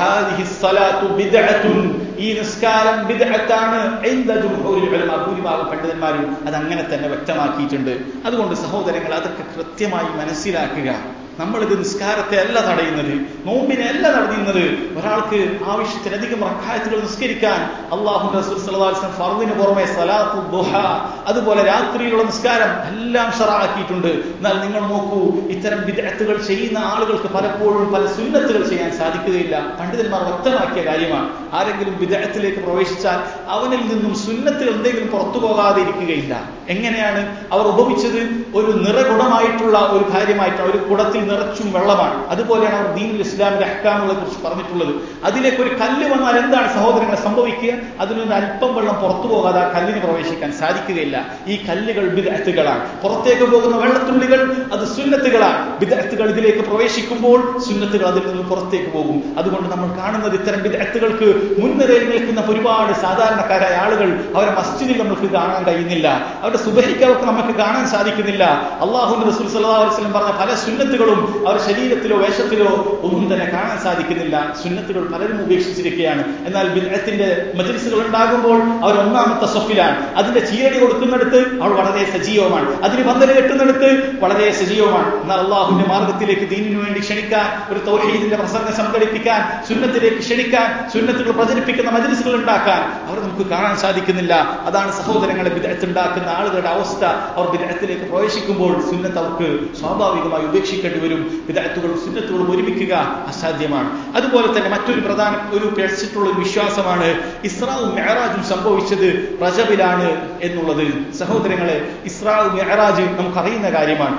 Speaker 1: ഈ നിസ്കാരം ബിദ്അത്താണ് ഭൂരിഭാഗം പണ്ഡിതന്മാരും അത് അങ്ങനെ തന്നെ വ്യക്തമാക്കിയിട്ടുണ്ട് അതുകൊണ്ട് സഹോദരങ്ങൾ അതൊക്കെ കൃത്യമായി മനസ്സിലാക്കുക നമ്മളിത് നിസ്കാരത്തെ അല്ല തടയുന്നത് നോമ്പിനെ അല്ല തടയുന്നത് ഒരാൾക്ക് ആവശ്യത്തിലധികം റക്കായത്തുകൾ നിസ്കരിക്കാൻ അള്ളാഹു റസൂൽ ഫർദിന് പുറമെ സലാത്തു ദുഹ അതുപോലെ രാത്രിയിലുള്ള നിസ്കാരം എല്ലാം ഷറാക്കിയിട്ടുണ്ട് എന്നാൽ നിങ്ങൾ നോക്കൂ ഇത്തരം വിദഗ്ധകൾ ചെയ്യുന്ന ആളുകൾക്ക് പലപ്പോഴും പല സുന്നത്തുകൾ ചെയ്യാൻ സാധിക്കുകയില്ല പണ്ഡിതന്മാർ വ്യക്തമാക്കിയ കാര്യമാണ് ആരെങ്കിലും വിദഗ്ധത്തിലേക്ക് പ്രവേശിച്ചാൽ അവനിൽ നിന്നും സുന്നത്തുകൾ എന്തെങ്കിലും പുറത്തു പോകാതെ ഇരിക്കുകയില്ല എങ്ങനെയാണ് അവർ ഉപമിച്ചത് ഒരു നിറകുടമായിട്ടുള്ള ഒരു കാര്യമായിട്ടാണ് ഒരു കുടത്തിൽ നിറച്ചും വെള്ളമാണ് അതുപോലെയാണ് അവർ ദീനുൽ ഇസ്ലാമിന്റെ അഹ്കാമുകളെ കുറിച്ച് പറഞ്ഞിട്ടുള്ളത് അതിലേക്ക് ഒരു കല്ല് വന്നാൽ എന്താണ് സഹോദരങ്ങളെ സംഭവിക്കുക അതിൽ നിന്ന് അല്പം വെള്ളം പുറത്തു പോകാതെ ആ കല്ലിന് പ്രവേശിക്കാൻ സാധിക്കുകയില്ല ഈ കല്ലുകൾ ബിദഅത്തുകളാണ് പുറത്തേക്ക് പോകുന്ന വെള്ളത്തുള്ളികൾ അത് സുന്നത്തുകളാണ് ബിദഅത്തുകൾ ഇതിലേക്ക് പ്രവേശിക്കുമ്പോൾ സുന്നത്തുകൾ അതിൽ നിന്ന് പുറത്തേക്ക് പോകും അതുകൊണ്ട് നമ്മൾ കാണുന്നത് ഇത്തരം ബിദഅത്തുകൾക്ക് മുൻനിരയിൽ നിൽക്കുന്ന ഒരുപാട് സാധാരണക്കാരായ ആളുകൾ അവരെ മസ്ജിദിൽ നമുക്ക് കാണാൻ കഴിയുന്നില്ല അവരുടെ സുബഹിക്ക് അവർക്ക് നമുക്ക് കാണാൻ സാധിക്കുന്നില്ല അള്ളാഹുന്റെ റസൂൽ സല്ലല്ലാഹു അലൈഹി വസല്ലം പറഞ്ഞ പല സുന്നത്തുകളും അവരുടെ ശരീരത്തിലോ വേഷത്തിലോ ഒന്നും തന്നെ കാണാൻ സാധിക്കുന്നില്ല സുന്നത്തുകൾ പലരും ഉപേക്ഷിച്ചിരിക്കുകയാണ് എന്നാൽ ബിദ്അത്തിന്റെ മജ്ലിസുകൾ ഉണ്ടാകുമ്പോൾ അവർ ഒന്നാമത്തെ സൊഫിലാണ് അതിന്റെ ചീരടി കൊടുക്കുന്നിടത്ത് അവൾ വളരെ സജീവമാണ് അതിന് പന്തല് കെട്ടുന്നിടത്ത് വളരെ സജീവമാണ് എന്നാൽ അള്ളാഹുവിന്റെ മാർഗത്തിലേക്ക് ദീനിനു വേണ്ടി ക്ഷണിക്കാൻ ഒരു തൗഹീദിന്റെ പ്രസംഗം സംഘടിപ്പിക്കാൻ സുന്നത്തിലേക്ക് ക്ഷണിക്കാൻ സുന്നത്തുകൾ പ്രചരിപ്പിക്കുന്ന മജ്ലിസുകൾ ഉണ്ടാക്കാൻ അവർ നമുക്ക് കാണാൻ സാധിക്കുന്നില്ല അതാണ് സഹോദരങ്ങളെ ബിദഅത്ത് ഉണ്ടാക്കുന്ന ആളുകളുടെ അവസ്ഥ അവർ ബിദഅത്തിലേക്ക് പ്രവേശിക്കുമ്പോൾ സുന്നത്ത് അവർക്ക് സ്വാഭാവികമായി ഉപേക്ഷിക്കേണ്ടി വരും ബിദഅത്തുകളും സുന്നത്തുകളും ഒരുമിക്കുക അസാധ്യമാണ് അതുപോലെ തന്നെ മറ്റൊരു പ്രധാന ഒരു പേടിച്ചിട്ടുള്ള ഒരു വിശ്വാസമാണ് ഇസ്രാവും മെഹറാജും സംഭവിച്ചത് റജബിലാണ് എന്നുള്ളത് സഹോദരങ്ങളെ ഇസ്രാവും മെഹറാജ് നമുക്കറിയുന്ന കാര്യമാണ് അള്ളാഹു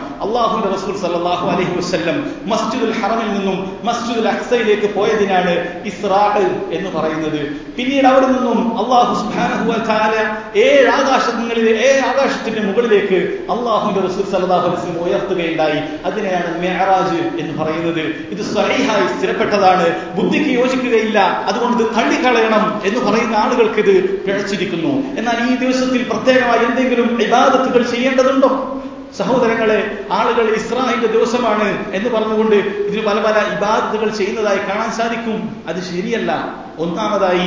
Speaker 1: അള്ളാഹുന്റെ റസൂൽ സല്ലല്ലാഹു അലൈഹി വസല്ലം മസ്ജിദുൽ ഹറമിൽ നിന്നും മസ്ജിദുൽ അക്സയിലേക്ക് പോയതിനാണ് ഇസ്രാഖ് എന്ന് പറയുന്നത് പിന്നീട് അവിടെ നിന്നും അള്ളാഹു സുബ്ഹാനഹു വ തആല ഏഴ് ആകാശങ്ങളിൽ ഏഴ് ആകാശത്തിന്റെ മുകളിലേക്ക് അള്ളാഹുന്റെ റസൂൽ സല്ലല്ലാഹു അലൈഹി വസല്ലം ഉയർത്തുകയുണ്ടായി അതിനെയാണ് മെഹറാജ് എന്ന് പറയുന്നത് ഇത് സഹീഹായി സ്ഥിരപ്പെട്ടതാണ് ബുദ്ധിക്ക് യോജിക്കുകയില്ല അതുകൊണ്ട് ഇത് തള്ളിക്കളയണം എന്ന് പറയുന്ന ആളുകൾക്ക് ഇത് പിഴച്ചിരിക്കുന്നു എന്നാൽ ഈ ദിവസത്തിൽ പ്രത്യേകമായി എന്തെങ്കിലും ഇബാദത്തുകൾ ചെയ്യേണ്ടതുണ്ടോ സഹോദരങ്ങളെ ആളുകൾ ഇസ്രാഹിന്റെ ദിവസമാണ് എന്ന് പറഞ്ഞുകൊണ്ട് ഇതിന് പല പല ഇബാദത്തുകൾ ചെയ്യുന്നതായി കാണാൻ സാധിക്കും അത് ശരിയല്ല ഒന്നാമതായി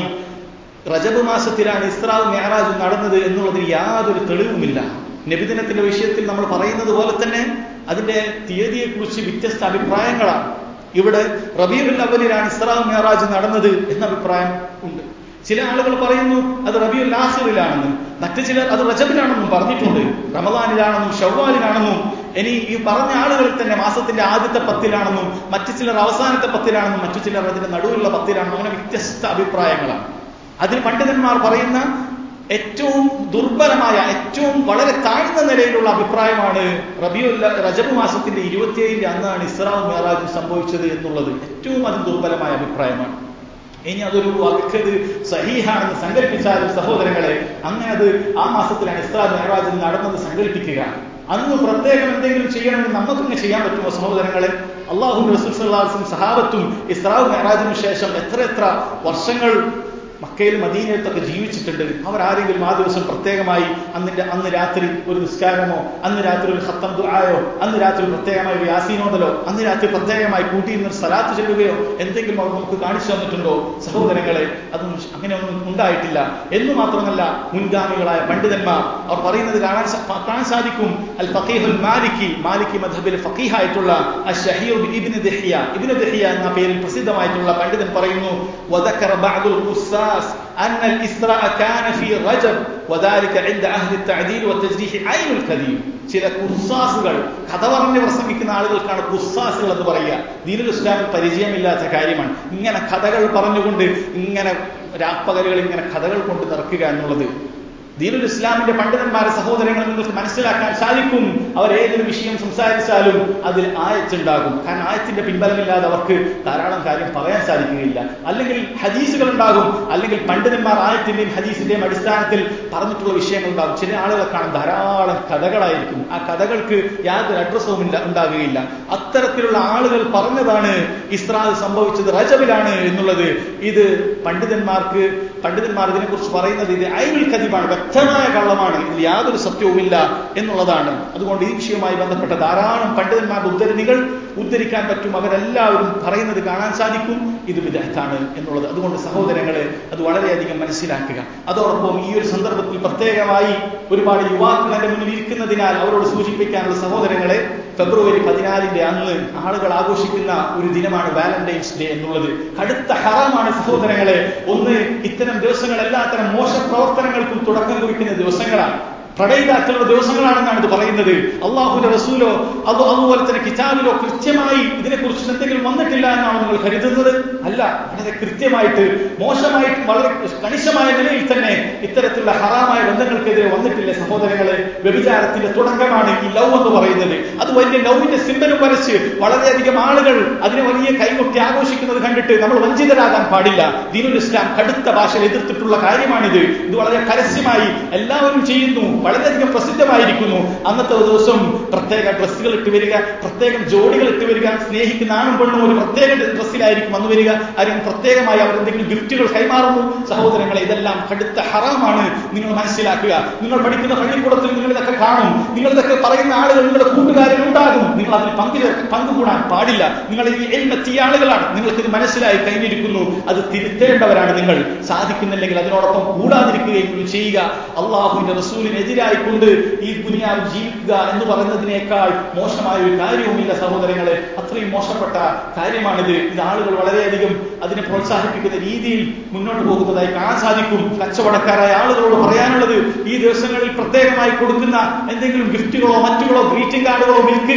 Speaker 1: റജബ് മാസത്തിലാണ് ഇസ്രാവ് മെഹറാജ് നടന്നത് എന്നുള്ളതിന് യാതൊരു തെളിവുമില്ല നബിദിനത്തിന്റെ വിഷയത്തിൽ നമ്മൾ പറയുന്നത് പോലെ തന്നെ അതിന്റെ തീയതിയെക്കുറിച്ച് വ്യത്യസ്ത അഭിപ്രായങ്ങളാണ് ഇവിടെ റബീബുൽ അവലിലാണ് ഇസ്രാവ് മെഹറാജ് നടന്നത് എന്ന അഭിപ്രായം ഉണ്ട് ചില ആളുകൾ പറയുന്നു അത് റബിയുൽ ആഖിറിലാണെന്നും മറ്റു ചിലർ അത് റജബിലാണെന്നും പറഞ്ഞിട്ടുണ്ട് റമദാനിലാണെന്നും ഷവ്വാലിലാണെന്നും ഇനി ഈ പറഞ്ഞ ആളുകളിൽ തന്നെ മാസത്തിന്റെ ആദ്യത്തെ പത്തിലാണെന്നും മറ്റു ചിലർ അവസാനത്തെ പത്തിലാണെന്നും മറ്റു ചിലർ അതിന്റെ നടുവിലുള്ള പത്തിലാണെന്നും അങ്ങനെ വ്യത്യസ്ത അഭിപ്രായങ്ങളാണ് അതിൽ പണ്ഡിതന്മാർ പറയുന്ന ഏറ്റവും ദുർബലമായ ഏറ്റവും വളരെ താഴ്ന്ന നിലയിലുള്ള അഭിപ്രായമാണ് റബിയുല്ല റജബ് മാസത്തിന്റെ ഇരുപത്തിയേഴിന്റെ അന്നാണ് ഇസ്രാവ് മേറാജ് സംഭവിച്ചത് എന്നുള്ളത് ഏറ്റവും അതിന് ദുർബലമായ അഭിപ്രായമാണ് ഇനി അതൊരു വാക്കത് സഹീഹാണെന്ന് സങ്കല്പിച്ചാലും സഹോദരങ്ങളെ അങ്ങനെ അത് ആ മാസത്തിലാണ് ഇസ്രാ മെഹറാജ് നടന്നത് സങ്കല്പിക്കുക അന്ന് പ്രത്യേകം എന്തെങ്കിലും ചെയ്യണമെന്ന് നമുക്കിങ്ങനെ ചെയ്യാൻ പറ്റുമോ സഹോദരങ്ങളെ അള്ളാഹു റസൂൽ സഹാബത്തും ഇസ്രാവ് മെഹറാജിനു ശേഷം എത്ര എത്ര വർഷങ്ങൾ മക്കയിൽ മദീനത്തൊക്കെ ജീവിച്ചിട്ടുണ്ട് അവർ ആരെങ്കിലും ആ ദിവസം പ്രത്യേകമായി അന്നിന്റെ അന്ന് രാത്രി ഒരു നിസ്കാരമോ അന്ന് രാത്രി ഒരു ഹത്തം ദുആയോ അന്ന് രാത്രി പ്രത്യേകമായി ഒരു യാസീനോദലോ അന്ന് രാത്രി പ്രത്യേകമായി കൂട്ടിയിരുന്ന ഒരു സലാത്ത് ചെല്ലുകയോ എന്തെങ്കിലും അവർ നമുക്ക് കാണിച്ചു തന്നിട്ടുണ്ടോ സഹോദരങ്ങളെ അതൊന്നും അങ്ങനെയൊന്നും ഉണ്ടായിട്ടില്ല എന്ന് മാത്രമല്ല മുൻഗാമികളായ പണ്ഡിതന്മാർ അവർ പറയുന്നത് കാണാൻ കാണാൻ സാധിക്കും അൽ ഫഖീഹുൽ മാലിക്കി മാലിക്കി മധബിൽ ഫഖീഹായിട്ടുള്ള അഷ്ഹീർ ഇബ്നു ദഹിയ ഇബ്നു ദഹിയ എന്ന പേരിൽ പ്രസിദ്ധമായിട്ടുള്ള പണ്ഡിതൻ പറയുന്നു വദക്കറ ബഅദുൽ ഖുസ്സാസ് أن الإسراء كان في رجب وذلك عند أهل التعديل والتجريح عين الكذب ചില കുസ്സാസുകൾ കഥ പറഞ്ഞ് പ്രസംഗിക്കുന്ന ആളുകൾക്കാണ് കുസ്സാസുകൾ എന്ന് പറയുക ദീനുൽ ഇസ്ലാമിൽ പരിചയമില്ലാത്ത കാര്യമാണ് ഇങ്ങനെ കഥകൾ പറഞ്ഞുകൊണ്ട് ഇങ്ങനെ രാപ്പകലുകൾ ഇങ്ങനെ കഥകൾ കൊണ്ട് നിറക്കുക എന്നുള്ളത് ദീനുൽ ഇസ്ലാമിന്റെ പണ്ഡിതന്മാരെ സഹോദരങ്ങൾ നിങ്ങൾക്ക് മനസ്സിലാക്കാൻ സാധിക്കും അവർ ഏതൊരു വിഷയം സംസാരിച്ചാലും അതിൽ ആയത്തുണ്ടാകും കാരണം ആയത്തിന്റെ പിൻബലമില്ലാതെ അവർക്ക് ധാരാളം കാര്യം പറയാൻ സാധിക്കുകയില്ല അല്ലെങ്കിൽ ഹദീസുകൾ ഉണ്ടാകും അല്ലെങ്കിൽ പണ്ഡിതന്മാർ ആയത്തിന്റെയും ഹദീസിന്റെയും അടിസ്ഥാനത്തിൽ പറഞ്ഞിട്ടുള്ള വിഷയങ്ങൾ ഉണ്ടാകും ചില ആളുകളെ കാണാൻ ധാരാളം കഥകളായിരിക്കും ആ കഥകൾക്ക് യാതൊരു അഡ്രസ്സും ഇല്ല ഉണ്ടാകുകയില്ല അത്തരത്തിലുള്ള ആളുകൾ പറഞ്ഞതാണ് ഇസ്രായേൽ സംഭവിച്ചത് റജബിലാണ് എന്നുള്ളത് ഇത് പണ്ഡിതന്മാർക്ക് പണ്ഡിതന്മാർ ഇതിനെക്കുറിച്ച് പറയുന്നത് ഇത് ഐനുൽ കദിബാണ് വ്യക്തമായ കള്ളമാണ് ഇതിൽ യാതൊരു സത്യവുമില്ല എന്നുള്ളതാണ് അതുകൊണ്ട് ഈ വിഷയവുമായി ബന്ധപ്പെട്ട ധാരാളം പണ്ഡിതന്മാരുടെ ഉദ്ധരണികൾ ഉദ്ധരിക്കാൻ പറ്റും അവരെല്ലാവരും പറയുന്നത് കാണാൻ സാധിക്കും ഇത് വിദഗ്ധാണ് എന്നുള്ളത് അതുകൊണ്ട് സഹോദരങ്ങളെ അത് വളരെയധികം മനസ്സിലാക്കുക അതോടൊപ്പം ഈ ഒരു സന്ദർഭത്തിൽ പ്രത്യേകമായി ഒരുപാട് യുവാക്കൾ എന്റെ മുന്നിൽ ഇരിക്കുന്നതിനാൽ അവരോട് സൂചിപ്പിക്കാനുള്ള സഹോദരങ്ങളെ ഫെബ്രുവരി പതിനാലിന്റെ അന്ന് ആളുകൾ ആഘോഷിക്കുന്ന ഒരു ദിനമാണ് വാലന്റൈൻസ് ഡേ എന്നുള്ളത് കടുത്ത ഹറാമാണ് സഹോദരങ്ങളെ ഒന്ന് ഇത്തരം ദിവസങ്ങൾ എല്ലാത്തരം മോശ പ്രവർത്തനങ്ങൾക്കും തുടക്കം കുറിക്കുന്ന ദിവസങ്ങളാണ് പ്രണയിതാക്കളുടെ ദിവസങ്ങളാണെന്നാണ് ഇത് പറയുന്നത് അള്ളാഹുന്റെ റസൂലോ അത് അതുപോലെ തന്നെ കിതാബിലോ കൃത്യമായി ഇതിനെക്കുറിച്ച് എന്തെങ്കിലും വന്നിട്ടില്ല എന്നാണ് നിങ്ങൾ കരുതുന്നത് അല്ല വളരെ കൃത്യമായിട്ട് മോശമായിട്ട് വളരെ കണിശമായ നിലയിൽ തന്നെ ഇത്തരത്തിലുള്ള ഹറാമായ ബന്ധങ്ങൾക്കെതിരെ വന്നിട്ടില്ല സഹോദരങ്ങളെ വ്യഭിചാരത്തിന്റെ തുടക്കമാണ് ഈ ലവ് എന്ന് പറയുന്നത് അത് വലിയ ലവിന്റെ സിമ്പലും വരച്ച് വളരെയധികം ആളുകൾ അതിനെ വലിയ കൈകൊട്ടി ആഘോഷിക്കുന്നത് കണ്ടിട്ട് നമ്മൾ വഞ്ചിതരാകാൻ പാടില്ല ദീനുൽ ഇസ്ലാം കടുത്ത ഭാഷയിൽ എതിർത്തിട്ടുള്ള കാര്യമാണിത് ഇത് വളരെ പരസ്യമായി എല്ലാവരും ചെയ്യുന്നു വളരെയധികം പ്രസിദ്ധമായിരിക്കുന്നു അന്നത്തെ ദിവസം പ്രത്യേക ഡ്രസ്സുകൾ ഇട്ട് വരിക പ്രത്യേകം ജോഡികൾ ഇട്ട് വരിക സ്നേഹിക്കുന്ന ആണും പെണ്ണും ഒരു പ്രത്യേക ഡ്രസ്സിലായിരിക്കും വന്നു വരിക അല്ലെങ്കിൽ പ്രത്യേകമായി അവർ എന്തെങ്കിലും ഗിഫ്റ്റുകൾ കൈമാറുന്നു സഹോദരങ്ങളെ ഇതെല്ലാം കടുത്ത ഹറാമാണ് നിങ്ങൾ മനസ്സിലാക്കുക നിങ്ങൾ പഠിക്കുന്ന പള്ളിക്കൂടത്തിൽ നിങ്ങൾ ഇതൊക്കെ കാണും നിങ്ങൾ ഇതൊക്കെ പറയുന്ന ആളുകൾ നിങ്ങളുടെ കൂട്ടുകാരിൽ ഉണ്ടാകും നിങ്ങൾ അതിൽ പങ്കു പങ്കുകൂടാൻ പാടില്ല നിങ്ങൾ ഈ എൽമെത്തിയ ആളുകളാണ് നിങ്ങൾക്ക് ഇത് മനസ്സിലായി കഴിഞ്ഞിരിക്കുന്നു അത് തിരുത്തേണ്ടവരാണ് നിങ്ങൾ സാധിക്കുന്നില്ലെങ്കിൽ അതിനോടൊപ്പം കൂടാതിരിക്കുകയും ചെയ്യുക അള്ളാഹുവിന്റെ റസൂലിനെതിരെ എതിരായിക്കൊണ്ട് ഈ ദുനിയാവ് ജീവിക്കുക എന്ന് പറയുന്നതിനേക്കാൾ മോശമായ ഒരു കാര്യവുമില്ല സഹോദരങ്ങളെ അത്രയും മോശപ്പെട്ട കാര്യമാണിത് ഇത് ആളുകൾ വളരെയധികം അതിനെ പ്രോത്സാഹിപ്പിക്കുന്ന രീതിയിൽ മുന്നോട്ട് പോകുന്നതായി കാണാൻ സാധിക്കും കച്ചവടക്കാരായ ആളുകളോട് പറയാനുള്ളത് ഈ ദിവസങ്ങളിൽ പ്രത്യേകമായി കൊടുക്കുന്ന എന്തെങ്കിലും ഗിഫ്റ്റുകളോ മറ്റുകളോ ഗ്രീറ്റിംഗ് കാർഡുകളോ വിൽക്കുക എന്നുള്ള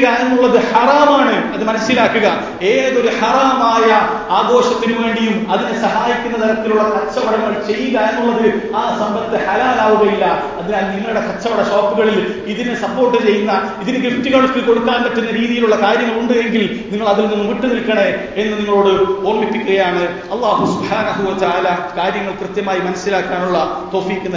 Speaker 1: എന്നുള്ളത് ഹറാമാണ് അത് മനസ്സിലാക്കുക ഏതൊരു ഹറാമായ ആഘോഷത്തിനു വേണ്ടിയും അതിനെ സഹായിക്കുന്ന തരത്തിലുള്ള കച്ചവടങ്ങൾ ചെയ്യുക എന്നുള്ളത് ആ സമ്പത്ത് ഹലാലാവുകയില്ല അതിനാൽ നിങ്ങളുടെ കച്ചവട ഷോപ്പുകളിൽ ഇതിനെ സപ്പോർട്ട് ചെയ്യുന്ന ഇതിന് ഗിഫ്റ്റുകൾക്ക് കൊടുക്കാൻ പറ്റുന്ന രീതിയിലുള്ള കാര്യങ്ങളുണ്ട് എങ്കിൽ നിങ്ങൾ അതിൽ നിന്ന് വിട്ടു നിൽക്കണേ എന്ന് നിങ്ങളോട് ഓർമ്മിപ്പിക്കുകയാണ് അള്ളാഹു സുഹാനഹുവ ചാല കാര്യങ്ങൾ കൃത്യമായി മനസ്സിലാക്കാനുള്ള തോഫീക്ക്